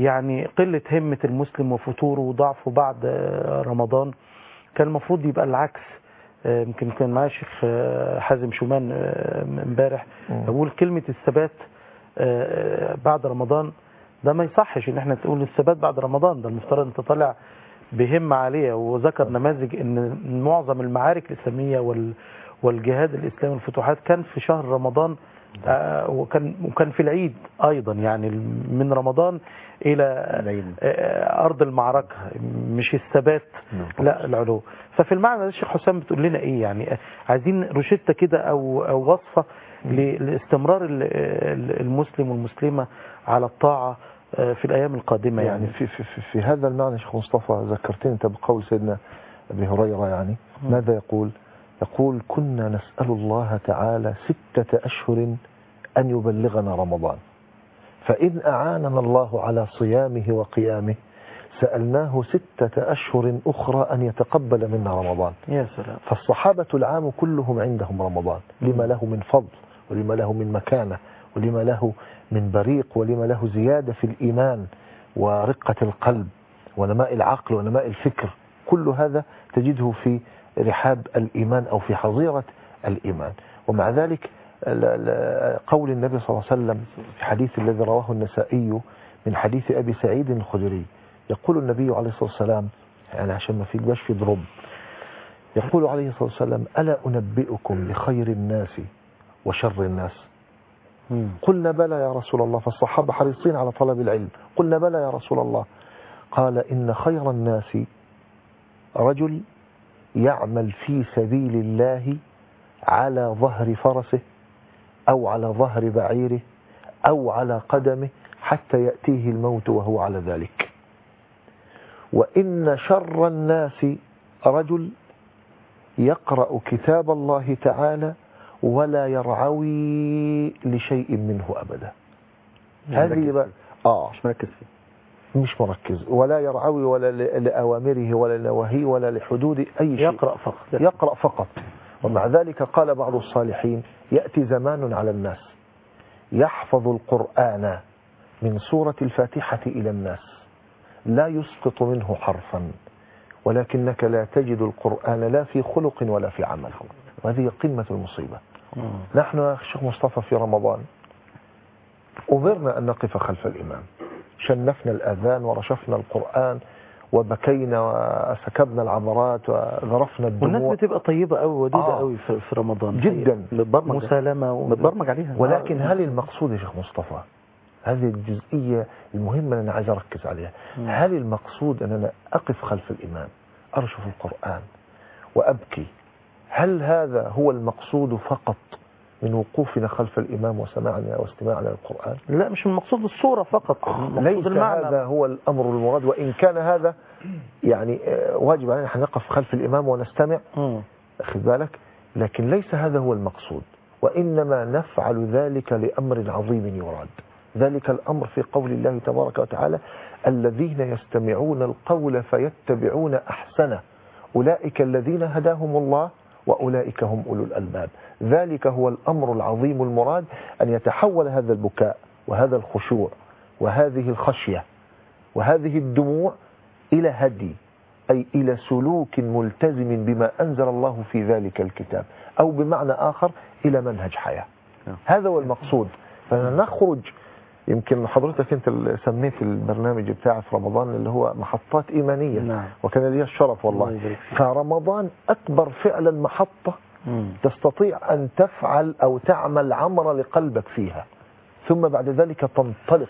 يعني قلة همة المسلم وفتوره وضعفه بعد آه، رمضان كان المفروض يبقى العكس آه، يمكن كان معايا شيخ آه، حازم شومان آه، امبارح مم. بقول كلمة الثبات آه، بعد رمضان ده ما يصحش ان احنا تقول الثبات بعد رمضان ده المفترض انت طالع بهمة عالية وذكر نماذج ان معظم المعارك الاسلامية وال والجهاد الاسلامي والفتوحات كان في شهر رمضان آه، وكان وكان في العيد ايضا يعني من رمضان الى العيد. آه، ارض المعركه مش الثبات لا العلو ففي المعنى ده الشيخ حسام بتقول لنا ايه يعني عايزين روشته كده او او وصفه ل- لاستمرار ال- ال- المسلم والمسلمه على الطاعه آه، في الايام القادمه يعني يعني في, في, في, في هذا المعنى شيخ مصطفى ذكرتني انت بقول سيدنا ابي هريره يعني ماذا يقول؟ يقول كنا نسال الله تعالى سته اشهر ان يبلغنا رمضان فان اعاننا الله على صيامه وقيامه سالناه سته اشهر اخرى ان يتقبل منا رمضان يا سلام فالصحابة العام كلهم عندهم رمضان لما له من فضل ولما له من مكانة ولما له من بريق ولما له زيادة في الإيمان ورقة القلب ونماء العقل ونماء الفكر كل هذا تجده في رحاب الإيمان أو في حظيرة الإيمان ومع ذلك ل- ل- قول النبي صلى الله عليه وسلم في حديث الذي رواه النسائي من حديث أبي سعيد الخدري يقول النبي عليه الصلاة والسلام يعني عشان ما في في ضرب يقول عليه الصلاة والسلام ألا أنبئكم بخير الناس وشر الناس مم. قلنا بلى يا رسول الله فالصحابة حريصين على طلب العلم قلنا بلى يا رسول الله قال إن خير الناس رجل يعمل في سبيل الله على ظهر فرسه أو على ظهر بعيره أو على قدمه حتى يأتيه الموت وهو على ذلك وإن شر الناس رجل يقرأ كتاب الله تعالى ولا يرعوي لشيء منه أبدا هذه بقى آه مش مركز فيه مش مركز ولا يرعوي ولا ل- لأوامره ولا لنواهيه ولا لحدود أي شيء يقرا فقط يقرأ فقط ومع ذلك قال بعض الصالحين يأتي زمان على الناس يحفظ القرآن من سورة الفاتحة إلى الناس لا يسقط منه حرفا ولكنك لا تجد القرآن لا في خلق ولا في عمل وهذه قمة المصيبة مم. نحن يا شيخ مصطفى في رمضان أمرنا أن نقف خلف الإمام شنفنا الأذان ورشفنا القرآن وبكينا وسكبنا العبرات وذرفنا والناس الدموع بتبقى طيبه قوي ودوده آه. قوي في في رمضان جدا متبرمج مسالمه و... متبرمج عليها ولكن هل المقصود يا شيخ مصطفى هذه الجزئية المهمة اللي أنا عايز أركز عليها مم. هل المقصود أن أنا أقف خلف الإمام أرشف القرآن وأبكي هل هذا هو المقصود فقط من وقوفنا خلف الإمام وسماعنا واستماعنا للقرآن لا مش المقصود الصورة فقط المقصود ليس المعنى هذا هو الأمر المراد وإن كان هذا يعني آه، واجب علينا أن نقف خلف الإمام ونستمع مم. أخذ بالك لكن ليس هذا هو المقصود وإنما نفعل ذلك لأمر عظيم يراد ذلك الأمر في قول الله تبارك وتعالى الذين يستمعون القول فيتبعون أحسنه أولئك الذين هداهم الله وأولئك هم أولو الألباب ذلك هو الأمر العظيم المراد أن يتحول هذا البكاء وهذا الخشوع وهذه الخشية وهذه الدموع إلى هدي أي إلى سلوك ملتزم بما أنزل الله في ذلك الكتاب أو بمعنى آخر إلى منهج حياة نعم. هذا هو المقصود فنخرج يمكن حضرتك أنت اللي سميت البرنامج بتاعي في رمضان اللي هو محطات إيمانية نعم. وكان لي الشرف الله والله يبارك فيك. فرمضان أكبر فعلا محطة مم. تستطيع أن تفعل أو تعمل عمر لقلبك فيها ثم بعد ذلك تنطلق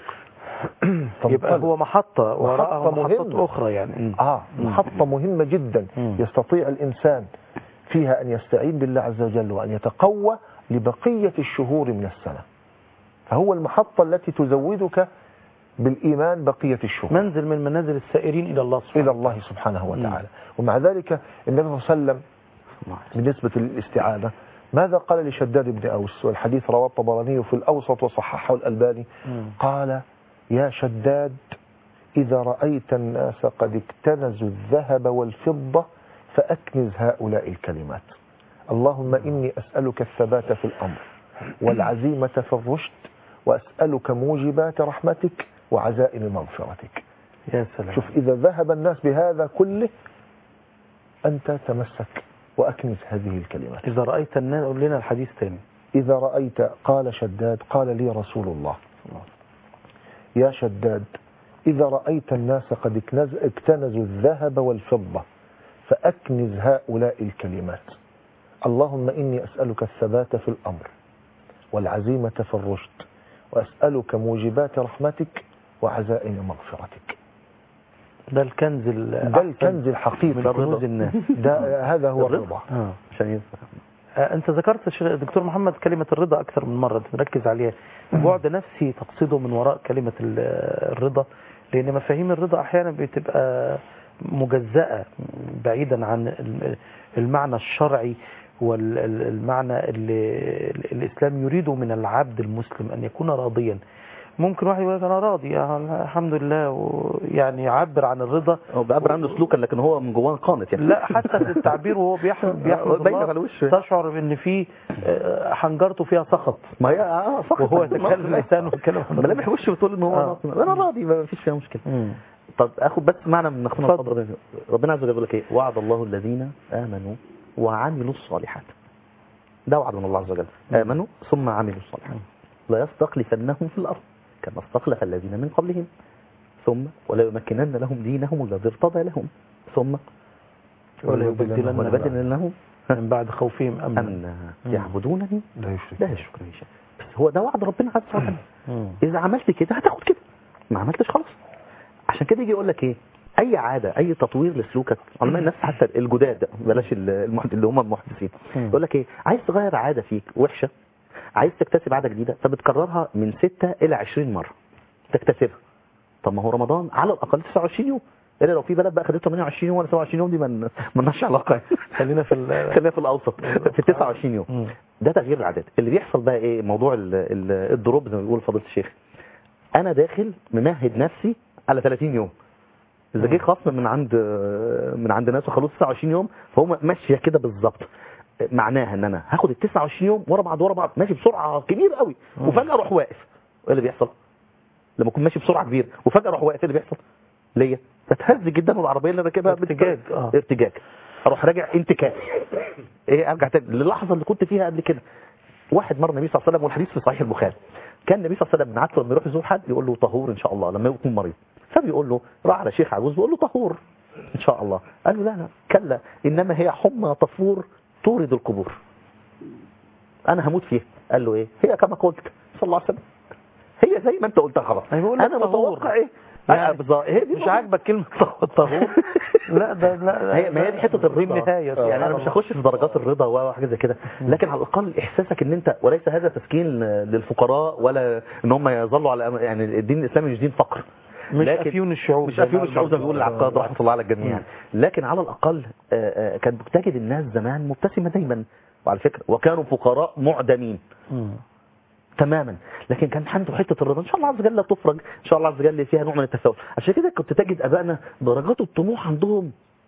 يبقى هو محطة وراءها محطة محطات مهمة. أخرى يعني مم. آه مم. محطة مهمة جدا مم. يستطيع الإنسان فيها أن يستعين بالله عز وجل وأن يتقوى لبقية الشهور من السنة فهو المحطة التي تزودك بالإيمان بقية الشهور منزل من منازل السائرين إلى الله سبحانه إلى الله سبحانه وتعالى ومع ذلك النبي صلى الله عليه وسلم بالنسبة للاستعانة ماذا قال لشداد بن أوس والحديث رواه الطبراني في الأوسط وصححه الألباني مم. قال يا شداد إذا رأيت الناس قد اكتنزوا الذهب والفضة فأكنز هؤلاء الكلمات اللهم إني أسألك الثبات في الأمر والعزيمة في الرشد وأسألك موجبات رحمتك وعزائم مغفرتك يا سلام شوف إذا ذهب الناس بهذا كله أنت تمسك وأكنز هذه الكلمات إذا رأيت الناس قول لنا الحديث تاني إذا رأيت قال شداد قال لي رسول الله يا شداد إذا رأيت الناس قد اكنز- اكتنزوا الذهب والفضة فأكنز هؤلاء الكلمات اللهم إني أسألك الثبات في الأمر والعزيمة في الرشد وأسألك موجبات رحمتك وعزائم مغفرتك ده الكنز ال- ده الكنز الحقيقي من كنوز الناس ده هذا هو الرضا. الرضا آه. عشان ينفع آه، انت ذكرت شيخ- دكتور محمد كلمة الرضا اكثر من مرة تركز عليها بعد نفسي تقصده من وراء كلمة ال- الرضا لان مفاهيم الرضا احيانا بتبقى مجزأة بعيدا عن ال- المعنى الشرعي والمعنى اللي الاسلام يريده من العبد المسلم ان يكون راضيا ممكن واحد يقول لك انا راضي يعني الحمد لله ويعني يعبر عن الرضا هو بيعبر عنه سلوكا لكن هو من جواه قانت يعني لا حتى في التعبير وهو بيحمد بيحمد باين على الله وشه. تشعر بان في آه، حنجرته فيها سخط ما هي اه فقط وهو يتكلم لسانه ويتكلم ملامح وشه بتقول ان هو آه. راضي. انا راضي ما فيش فيها مشكله مم. طب اخد بس معنى من اخونا اتفضل. الفاضل ربنا عز وجل بيقول لك ايه وعد الله الذين امنوا وعملوا الصالحات ده وعد من الله عز وجل امنوا ثم عملوا الصالحات لا يستخلفنهم في الارض كما استخلف الذين من قبلهم ثم ولا يمكنن لهم دينهم الذي ارتضى لهم ثم ولا يبدلن ولا بدلنهم من بعد خوفهم امنا ان يعبدونني لا يشرك لا يشركوا بي شيئا بس هو ده وعد ربنا عز وجل مم. اذا عملت كده هتاخد كده ما عملتش خلاص عشان كده يجي يقول لك ايه اي عاده اي تطوير لسلوكك علماء النفس حتى الجداد بلاش ال- المحد- اللي هم المحدثين مم. يقول لك ايه عايز تغير عاده فيك وحشه عايز تكتسب عاده جديده فبتكررها من 6 الى 20 مره تكتسبها طب ما هو رمضان على الاقل 29 يوم الا لو في بلد بقى خدته 28 يوم ولا 27 يوم دي ما لناش علاقه خلينا في ال- خلينا في الاوسط في 29 يوم مم. ده تغيير العادات اللي بيحصل بقى ايه موضوع ال- ال- الدروب زي ما بيقول فضيله الشيخ انا داخل ممهد نفسي على 30 يوم اذا جه خصم من عند من عند ناس وخلص 29 يوم فهم ماشيه كده بالظبط معناها ان انا هاخد ال 29 يوم ورا بعض ورا بعض ماشي بسرعه كبيره قوي وفجاه اروح واقف ايه اللي بيحصل لما اكون ماشي بسرعه كبيره وفجاه اروح واقف ايه اللي بيحصل ليا بتهز جدا والعربيه اللي راكبها بت- ارتجاج، آه. ارتجاج اروح راجع انتكاس ايه ارجع تاني للحظه اللي كنت فيها قبل كده واحد مره النبي صلى الله عليه وسلم والحديث في صحيح البخاري كان النبي صلى الله عليه وسلم من عادته لما يروح يزور حد يقول له طهور ان شاء الله لما يكون مريض فبيقول له راح على شيخ عجوز بيقول له طهور ان شاء الله قال له لا لا كلا انما هي حمى طفور تورد القبور انا هموت فيها قال له ايه هي كما قلت صلى الله عليه وسلم هي زي ما انت قلتها خلاص أنا بقول لك انا طهور. متوقع ايه يعني آه، بالظبط. هي دي مش عاجبك كلمة طهور لا ده لا لا هي ما هي دي حته دي الرضا النهاية يعني انا سبحان مش الله. هخش في درجات الرضا و حاجه زي كده لكن على الاقل احساسك ان انت وليس هذا تسكين للفقراء ولا ان هم يظلوا على يعني الدين الاسلامي مش دين فقر مش لكن- افيون الشعوب مش زي افيون ما الشعوب زي ما بيقول قلت. العقاد رحمه الله على الجميع يعني. لكن على الاقل آه، آه، كانت بتجد الناس زمان مبتسمه دايما وعلى فكره وكانوا فقراء معدمين مم. تماما لكن كان عنده حته الرضا ان شاء الله عز وجل تفرج ان شاء الله عز وجل فيها نوع من التفاؤل عشان كده كنت تجد ابائنا درجات الطموح عندهم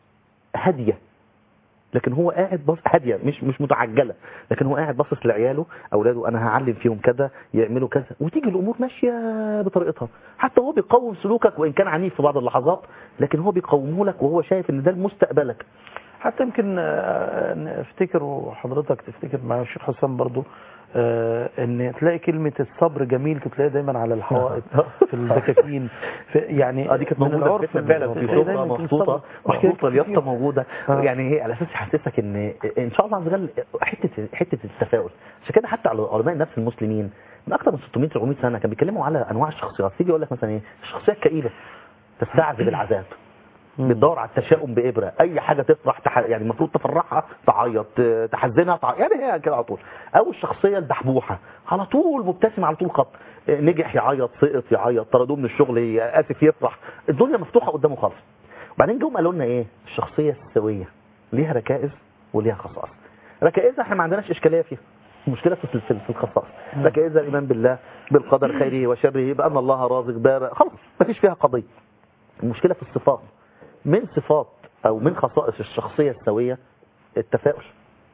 هاديه لكن هو قاعد بص هاديه مش مش متعجله لكن هو قاعد باصص لعياله اولاده انا هعلم فيهم كذا يعملوا كذا وتيجي الامور ماشيه بطريقتها حتى هو بيقوم سلوكك وان كان عنيف في بعض اللحظات لكن هو بيقومه لك وهو شايف ان ده مستقبلك حتى يمكن آه، افتكر وحضرتك تفتكر مع الشيخ حسام برضو آه، ان تلاقي كلمة الصبر جميل تلاقيها دايما على الحوائط في الدكاكين في يعني اه دي كانت من موجوده العرف في بيتنا فعلا في تلاقي سفره دايماً كلمة محطوطه صبر. محطوطه اليافطه كتير. موجوده آه. يعني هي على اساس يحسسك ان ان شاء الله عز وجل حته حته التفاؤل عشان كده حتى على علماء النفس المسلمين من اكثر من 600 700 سنه كانوا بيتكلموا على انواع الشخصيات يجي يقول لك مثلا ايه الشخصيه الكئيبه تستعذب العذاب بتدور على التشاؤم بإبرة أي حاجة تفرح تح... يعني المفروض تفرحها تعيط ت- تحزنها تعيط يعني هي كده على طول أو الشخصية الدحبوحة على طول مبتسم على طول خط نجح يعيط سقط يعيط طردوه من الشغل ي- آسف يفرح الدنيا مفتوحة قدامه خالص وبعدين جم قالوا لنا إيه الشخصية السوية ليها ركائز وليها خصائص ركائزها احنا ما عندناش إشكالية فيها المشكلة في في في الخصائص ركائزها الإيمان بالله بالقدر خيره وشره بأن الله رازق بارئ خلاص ما فيش فيها قضية المشكلة في الصفات من صفات أو من خصائص الشخصية السوية التفاؤل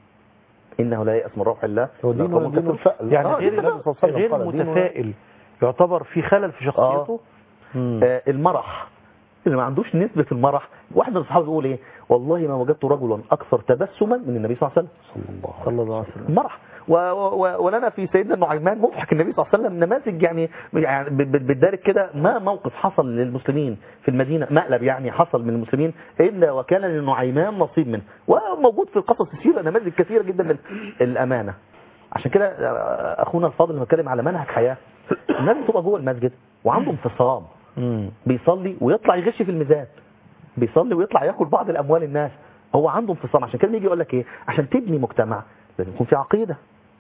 إنه لا يأس من روح الله هو لا دين قوم دين كفر. الفأل يعني آه، غير دين الفأل. النبي صلى الله عليه وسلم غير قال دين متفائل يعتبر في خلل في شخصيته مم. آه المرح اللي ما عندوش نسبة المرح واحد من الصحابة بيقول ايه والله ما وجدت رجلا اكثر تبسما من النبي صلى الله عليه وسلم صلى الله عليه صلى الله عليه وسلم مرح و و و ولنا في سيدنا النعيمان مضحك النبي صلى الله عليه وسلم نماذج يعني يعني ب- ب- بالدارج كده ما موقف حصل للمسلمين في المدينه مقلب يعني حصل من المسلمين الا وكان للنعيمان نصيب منه وموجود في القصص السيره نماذج كثيره جدا من الامانه عشان كده آه، اخونا الفاضل لما اتكلم على منهج حياه الناس بتبقى جوه المسجد وعنده انفصام مم. بيصلي ويطلع يغش في الميزان بيصلي ويطلع ياكل بعض الاموال الناس هو عنده انفصام عشان كده يجي يقول لك ايه عشان تبني مجتمع لازم يكون في عقيده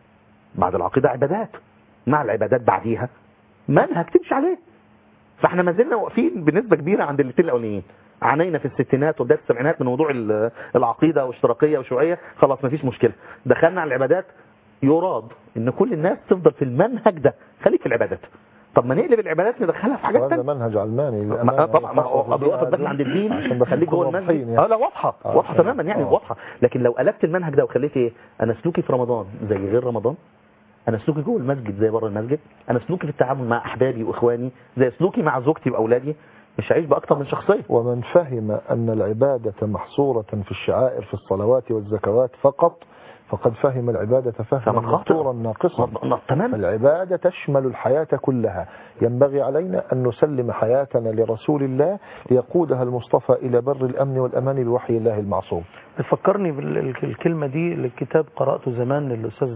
بعد العقيده عبادات مع العبادات بعديها منهج تمشي عليه فاحنا ما زلنا واقفين بنسبه كبيره عند الاثنين الاولانيين عانينا في الستينات وبدايه السبعينات من موضوع ال- العقيده واشتراكيه وشيوعيه خلاص ما فيش مشكله دخلنا على العبادات يراد ان كل الناس تفضل في المنهج ده خليك في العبادات طب ما نقلب العبادات ندخلها في حاجات وهذا تانية منهج علماني ما- للأمانة طبعا ما هو يخصص بيوقف فيها بس عند الدين عشان بس خليك جوه نكون واضحين المسجد يعني. اه لا واضحه آه، واضحه عشان- تماما يعني آه. واضحه لكن لو قلبت المنهج ده وخليت ايه انا سلوكي في رمضان زي غير رمضان انا سلوكي جوه المسجد زي بره المسجد انا سلوكي في التعامل مع احبابي واخواني زي سلوكي مع زوجتي واولادي مش هعيش باكتر من شخصيه ومن فهم أن العبادة محصورة في الشعائر في الصلوات والزكوات فقط فقد فهم العبادة فمن فهما خاطئ. مقصورا ناقصا م- تمام العبادة تشمل الحياة كلها ينبغي علينا أن نسلم حياتنا لرسول الله ليقودها المصطفى إلى بر الأمن والأمان بوحي الله المعصوم بتفكرني بالكلمة دي الكتاب قرأته زمان للأستاذ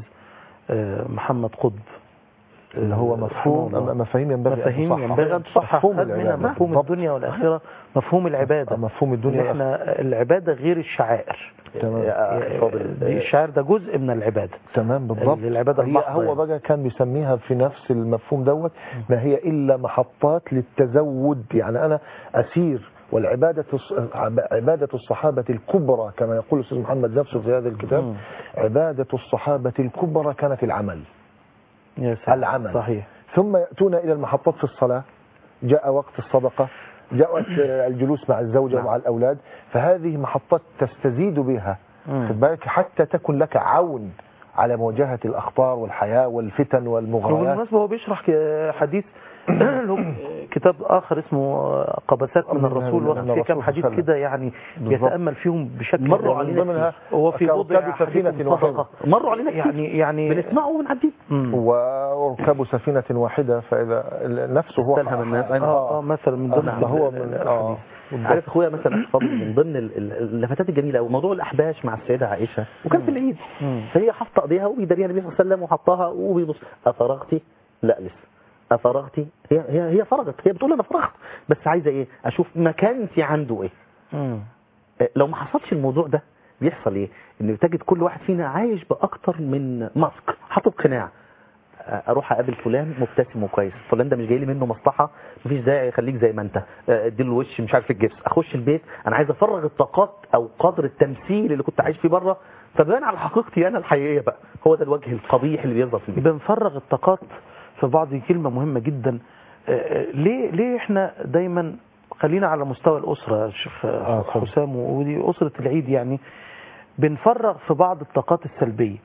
آه، محمد قطب اللي هو مفهوم رحمه الله. مفاهيم ينبغي أن مفاهيم تصحح. ينبغي أن تصحح مفهوم خد منها العبادة. مفهوم بالضبط. الدنيا والآخرة مفهوم العبادة مفهوم إن الدنيا احنا العبادة غير الشعائر تمام. يا فاضل دي الشعائر ده جزء من العبادة تمام بالضبط العبادة هي المحضة هو يعني. بقى كان بيسميها في نفس المفهوم دوت ما هي إلا محطات للتزود يعني أنا أسير والعبادة الص- عبادة الصحابة الكبرى كما يقول الأستاذ محمد نفسه في هذا الكتاب مم. عبادة الصحابة الكبرى كانت العمل يا سلام. العمل. صحيح ثم يأتون إلى المحطات في الصلاة جاء وقت الصدقة جاء وقت الجلوس مع الزوجة نعم. ومع الأولاد فهذه محطات تستزيد بها مم. خد بالك حتى تكن لك عون على مواجهة الأخطار والحياة والفتن والمغريات وبالمناسبة هو بيشرح ك- حديث له كتاب آخر اسمه قبسات من من الرسول من واخد فيه الرسول كام حديث صلى الله عليه كده يعني بالضبط. يتأمل فيهم بشكل مروا جميل. علينا ضمنها هو في كركب وضع سفينة أحدكم واحدة. صدقة. مروا علينا كتير يعني يعني بنسمعه وبنعديه مم. وركبوا سفينة واحدة فإذا نفسه هو استلهم الناس. اه اه مثلا من ضمن ما هو من ال- آه عارف اخويا مثلا فاضل من ضمن ال- ال- اللفتات الجميله قوي موضوع الاحباش مع السيده عائشه وكان في العيد مم. فهي حاطه ايديها وبيداريها النبي صلى الله عليه وسلم وحطها وبيبص افرغتي لا لسه افرغتي هي هي هي فرغت هي بتقول انا فرغت بس عايزه ايه اشوف مكانتي عنده ايه مم. آه، لو ما حصلش الموضوع ده بيحصل ايه ان تجد كل واحد فينا عايش باكتر من ماسك حاطط قناع آه، اروح اقابل فلان مبتسم وكويس فلان ده مش جاي لي منه مصلحه مفيش داعي خليك زي ما انت آه، اديله الوش مش عارف الجبس اخش البيت انا عايز افرغ الطاقات او قدر التمثيل اللي كنت عايش فيه بره فبان على حقيقتي انا الحقيقيه بقى هو ده الوجه القبيح اللي بيظهر في البيت بنفرغ الطاقات في بعض دي كلمة مهمة جدا آه، آه، ليه ليه احنا دايما خلينا على مستوى الأسرة يا شيخ آه، اتفضل. حسام ودي أسرة العيد يعني بنفرغ في بعض الطاقات السلبية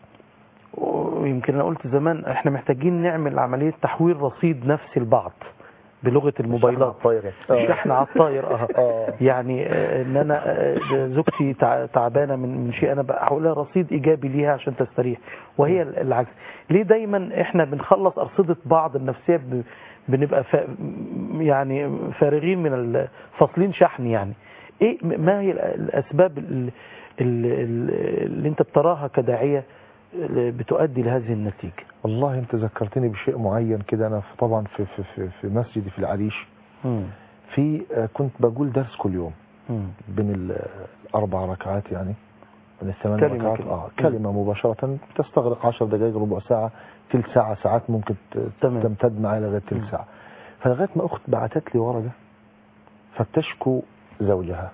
ويمكن أنا قلت زمان احنا محتاجين نعمل عملية تحويل رصيد نفسي لبعض بلغة الموبايلات طاير يعني. الشحن على الطاير اه آه. يعني آه، ان انا آه، زوجتي تع- تعبانه من من شيء انا بحول لها رصيد ايجابي ليها عشان تستريح وهي ال- العكس ليه دايما احنا بنخلص ارصده بعض النفسيه ب- بنبقى فا يعني فارغين من ال- فاصلين شحن يعني ايه م- ما هي ال- الاسباب ال- ال- ال- اللي انت بتراها كداعيه اللي بتؤدي لهذه النتيجه والله انت ذكرتني بشيء معين كده انا في- طبعا في في في, في مسجدي في العريش مم. في آه، كنت بقول درس كل يوم مم. بين ال- الاربع ركعات يعني من الثمان كلمة ركعات كده. اه كلمه مباشره تستغرق 10 دقائق ربع ساعه ثلث ساعه ساعات ممكن ت- تمام. تمتد معايا لغايه مم. ثلث ساعه فلغايه ما اخت بعتت لي ورقه فبتشكو زوجها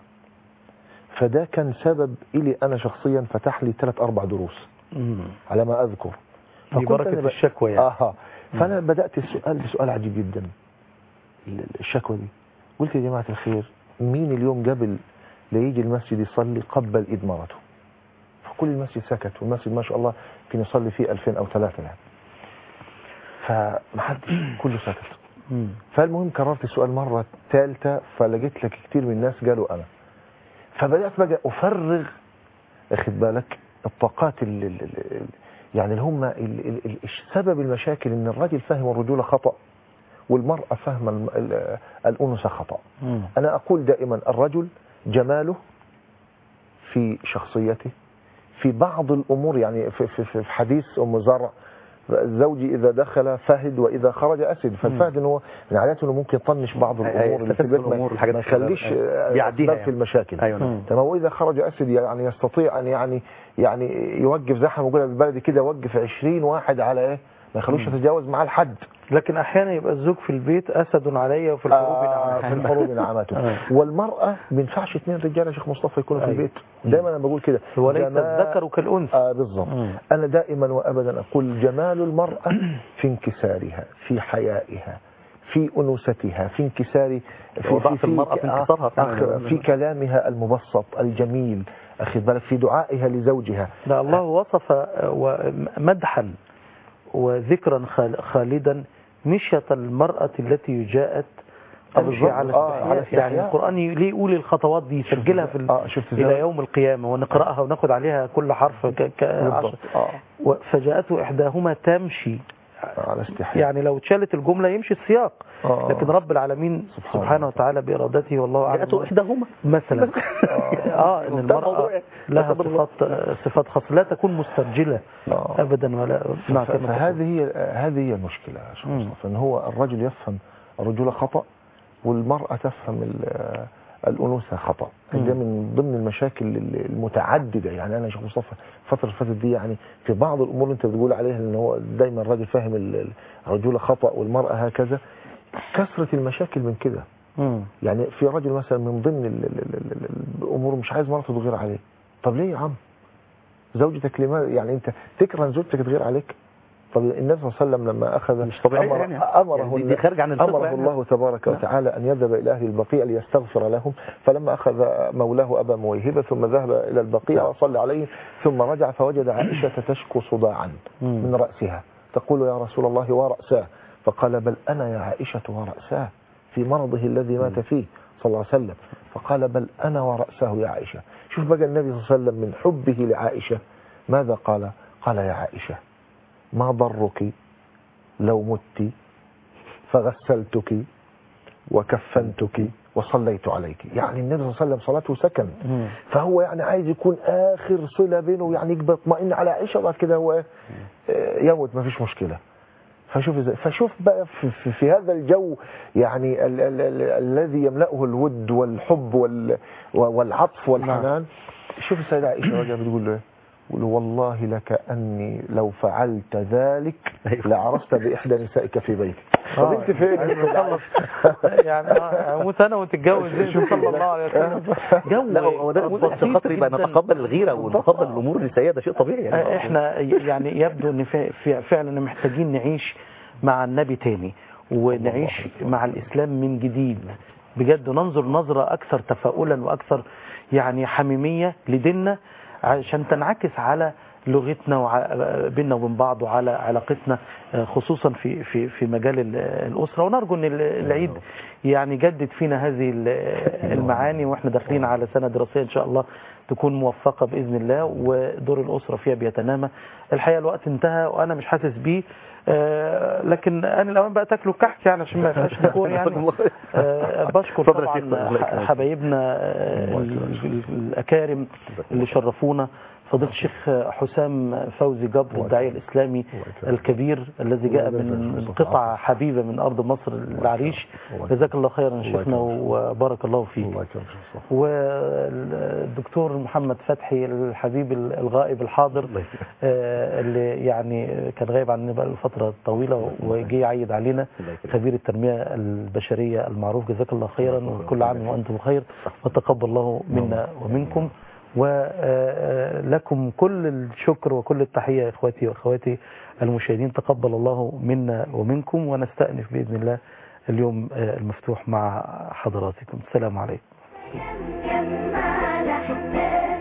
فده كان سبب الي انا شخصيا فتح لي ثلاث اربع دروس مم. على ما اذكر دي فكنت بركه أنا ب- الشكوى يعني اها فانا بدات السؤال بسؤال عجيب جدا ال- الشكوى دي قلت يا جماعه الخير مين اليوم قبل لا يجي المسجد يصلي قبل ايد مرته فكل المسجد سكت والمسجد ما شاء الله كان يصلي فيه 2000 او ثلاثة يعني فما حدش كله سكت مم. فالمهم كررت السؤال مرة ثالثة فلقيت لك كتير من الناس قالوا أنا فبدأت بقى أفرغ اخد بالك الطاقات اللي اللي يعني اللي هم ال- ال- ال- سبب المشاكل ان الراجل فاهم الرجولة خطأ والمرأة فاهمة الم- ال- الأنثى خطأ مم. أنا أقول دائما الرجل جماله في شخصيته في بعض الأمور يعني في, في, في حديث أم زرع زوجي إذا دخل فهد وإذا خرج أسد فالفهد إن هو من عاداته إنه ممكن يطنش بعض هي- الأمور اللي في هيستفز البيت الأمور ما- والحاجات ما الصغيرة. يخليش أيوة. آه، بيعديها أسباب يعني. في المشاكل ايوه مم. نعم تمام واذا خرج اسد يعني يستطيع ان يعني يعني يوقف زي ما بنقولها بالبلدي كده يوقف 20 واحد على ايه ما يخلوش يتجاوز معاه الحد لكن احيانا يبقى الزوج في البيت اسد علي وفي الحروب آه، نعم في الحروب نعمته آه. والمراه ما ينفعش اثنين رجاله يا شيخ مصطفى يكونوا في أيوة. البيت دايما انا بقول كده وليس جمال- الذكر كالانثى آه بالضبط مم. انا دائما وابدا اقول جمال المراه في انكسارها في حيائها في انوثتها في انكسار في وضعف المرأة في آه، انكسارها فعلا. آخر- في كلامها المبسط الجميل اخذ بالك في دعائها لزوجها ده الله وصف مدحا وذكرا خال- خالدا مشية المرأة التي جاءت آه، تمشي بالظبط. على آه، استحياء. على استحياء. يعني القرآن ليه يقول الخطوات دي يسجلها في ال... اه شفت ازاي إلى يوم القيامة ونقرأها وناخد عليها كل حرف ك... ك... عشر. بالضبط اه و- فجاءته إحداهما تمشي على استحياء يعني لو اتشالت الجملة يمشي السياق آه. لكن رب العالمين سبحانه سبحانه وتعالى بإرادته والله أعلم جاءته إحداهما مثلا اه ان ده المرأة موضوع إيه؟ لها قدر الله. صفات صفات خاصة لا تكون مسترجلة آه. ابدا ولا نعم ف- كما فهذه هي هذه هي المشكله يا شيخ مم. مصطفى ان هو الرجل يفهم الرجوله خطا والمراه تفهم ال- الانوثه خطا مم. ده من ضمن المشاكل ال- المتعدده يعني انا يا شيخ مصطفى الفتره اللي فاتت دي يعني في بعض الامور اللي انت بتقول عليها ان هو دايما الراجل فاهم ال- الرجوله خطا والمراه هكذا كثره المشاكل من كده مم. يعني في رجل مثلا من ضمن ال- ال- ال- ال- الامور مش عايز مراته تغير عليه طب ليه يا عم زوجتك لماذا يعني انت تكره ان زوجتك تغير عليك طب النبي صلى الله عليه وسلم لما اخذ مش طبيعي أمر يعني. امره يعني دي- دي خارج عن الفطرة امره يعني. الله تبارك وتعالى ان يذهب الى اهل البقيع ليستغفر لهم فلما اخذ مولاه ابا مويهبه ثم ذهب الى البقيع وصلى عليه ثم رجع فوجد عائشه تشكو صداعا مم. من راسها تقول يا رسول الله وراساه فقال بل انا يا عائشه وراساه في مرضه الذي مات فيه صلى الله عليه وسلم فقال بل انا وراساه يا عائشه شوف بقى النبي صلى الله عليه وسلم من حبه لعائشه ماذا قال قال يا عائشه ما ضرك لو مت فغسلتك وكفنتك وصليت عليك يعني النبي صلى الله عليه وسلم صلاته سكن مم. فهو يعني عايز يكون اخر صله بينه يعني يبقى يطمئن على عائشه وبعد كده هو إيه؟ آه، يموت ما فيش مشكله فشوف ازاي فشوف بقى في, في, في هذا الجو يعني ال ال ال الذي يملأه الود والحب وال والعطف والحنان شوف السيدة عائشة وجهها بتقول له ايه؟ بتقول له والله لك أني لو فعلت ذلك أيوه. لعرست بإحدى نسائك في بيتك طب آه. انت فين؟ خلص يعني آه، اموت انا وتتجوز زي صلى الله عليه وسلم جو لا هو ده بسيط عشان خاطر يبقى جداً. نتقبل الغيره ونتقبل الامور السيئه ده شيء طبيعي يعني احنا يعني يبدو ان في- في- فعلا محتاجين نعيش مع النبي تاني ونعيش مع الاسلام من جديد بجد ننظر نظرة اكثر تفاؤلا واكثر يعني حميمية لديننا عشان تنعكس على لغتنا وع- بيننا وبين بعض وعلى علاقتنا آه، خصوصا في في في مجال ال- الاسره ونرجو ان ال- العيد يعني يجدد فينا هذه ال- المعاني واحنا داخلين على سنه دراسيه ان شاء الله تكون موفقه باذن الله ودور الاسره فيها بيتنامى الحقيقه الوقت انتهى وانا مش حاسس بيه آه، لكن انا الاوان بقى تاكلوا الكحك يعني عشان ما يبقاش نكون يعني آه، بشكر اتفضل يا طبعا شيخ، الله يكرمك. حبايبنا آه، ال- ال- الاكارم اللي شرفونا فضيله الشيخ حسام فوزي جبر الداعيه الاسلامي الكبير الذي جاء من قطعه حبيبه من ارض مصر العريش جزاك الله خيرا شيخنا وبارك الله فيك الله يكرمك يا مصطفى. والدكتور محمد فتحي الحبيب الغائب الحاضر آه، اللي يعني كان غايب عننا بقى فترة طويلة وجي يعيد علينا خبير التنمية البشرية المعروف جزاك الله خيرا وكل عام وأنتم بخير وتقبل الله منا ومنكم ولكم كل الشكر وكل التحية يا إخواتي وأخواتي المشاهدين تقبل الله منا ومنكم ونستأنف بإذن الله اليوم آه، المفتوح مع حضراتكم السلام عليكم جمال أحبابي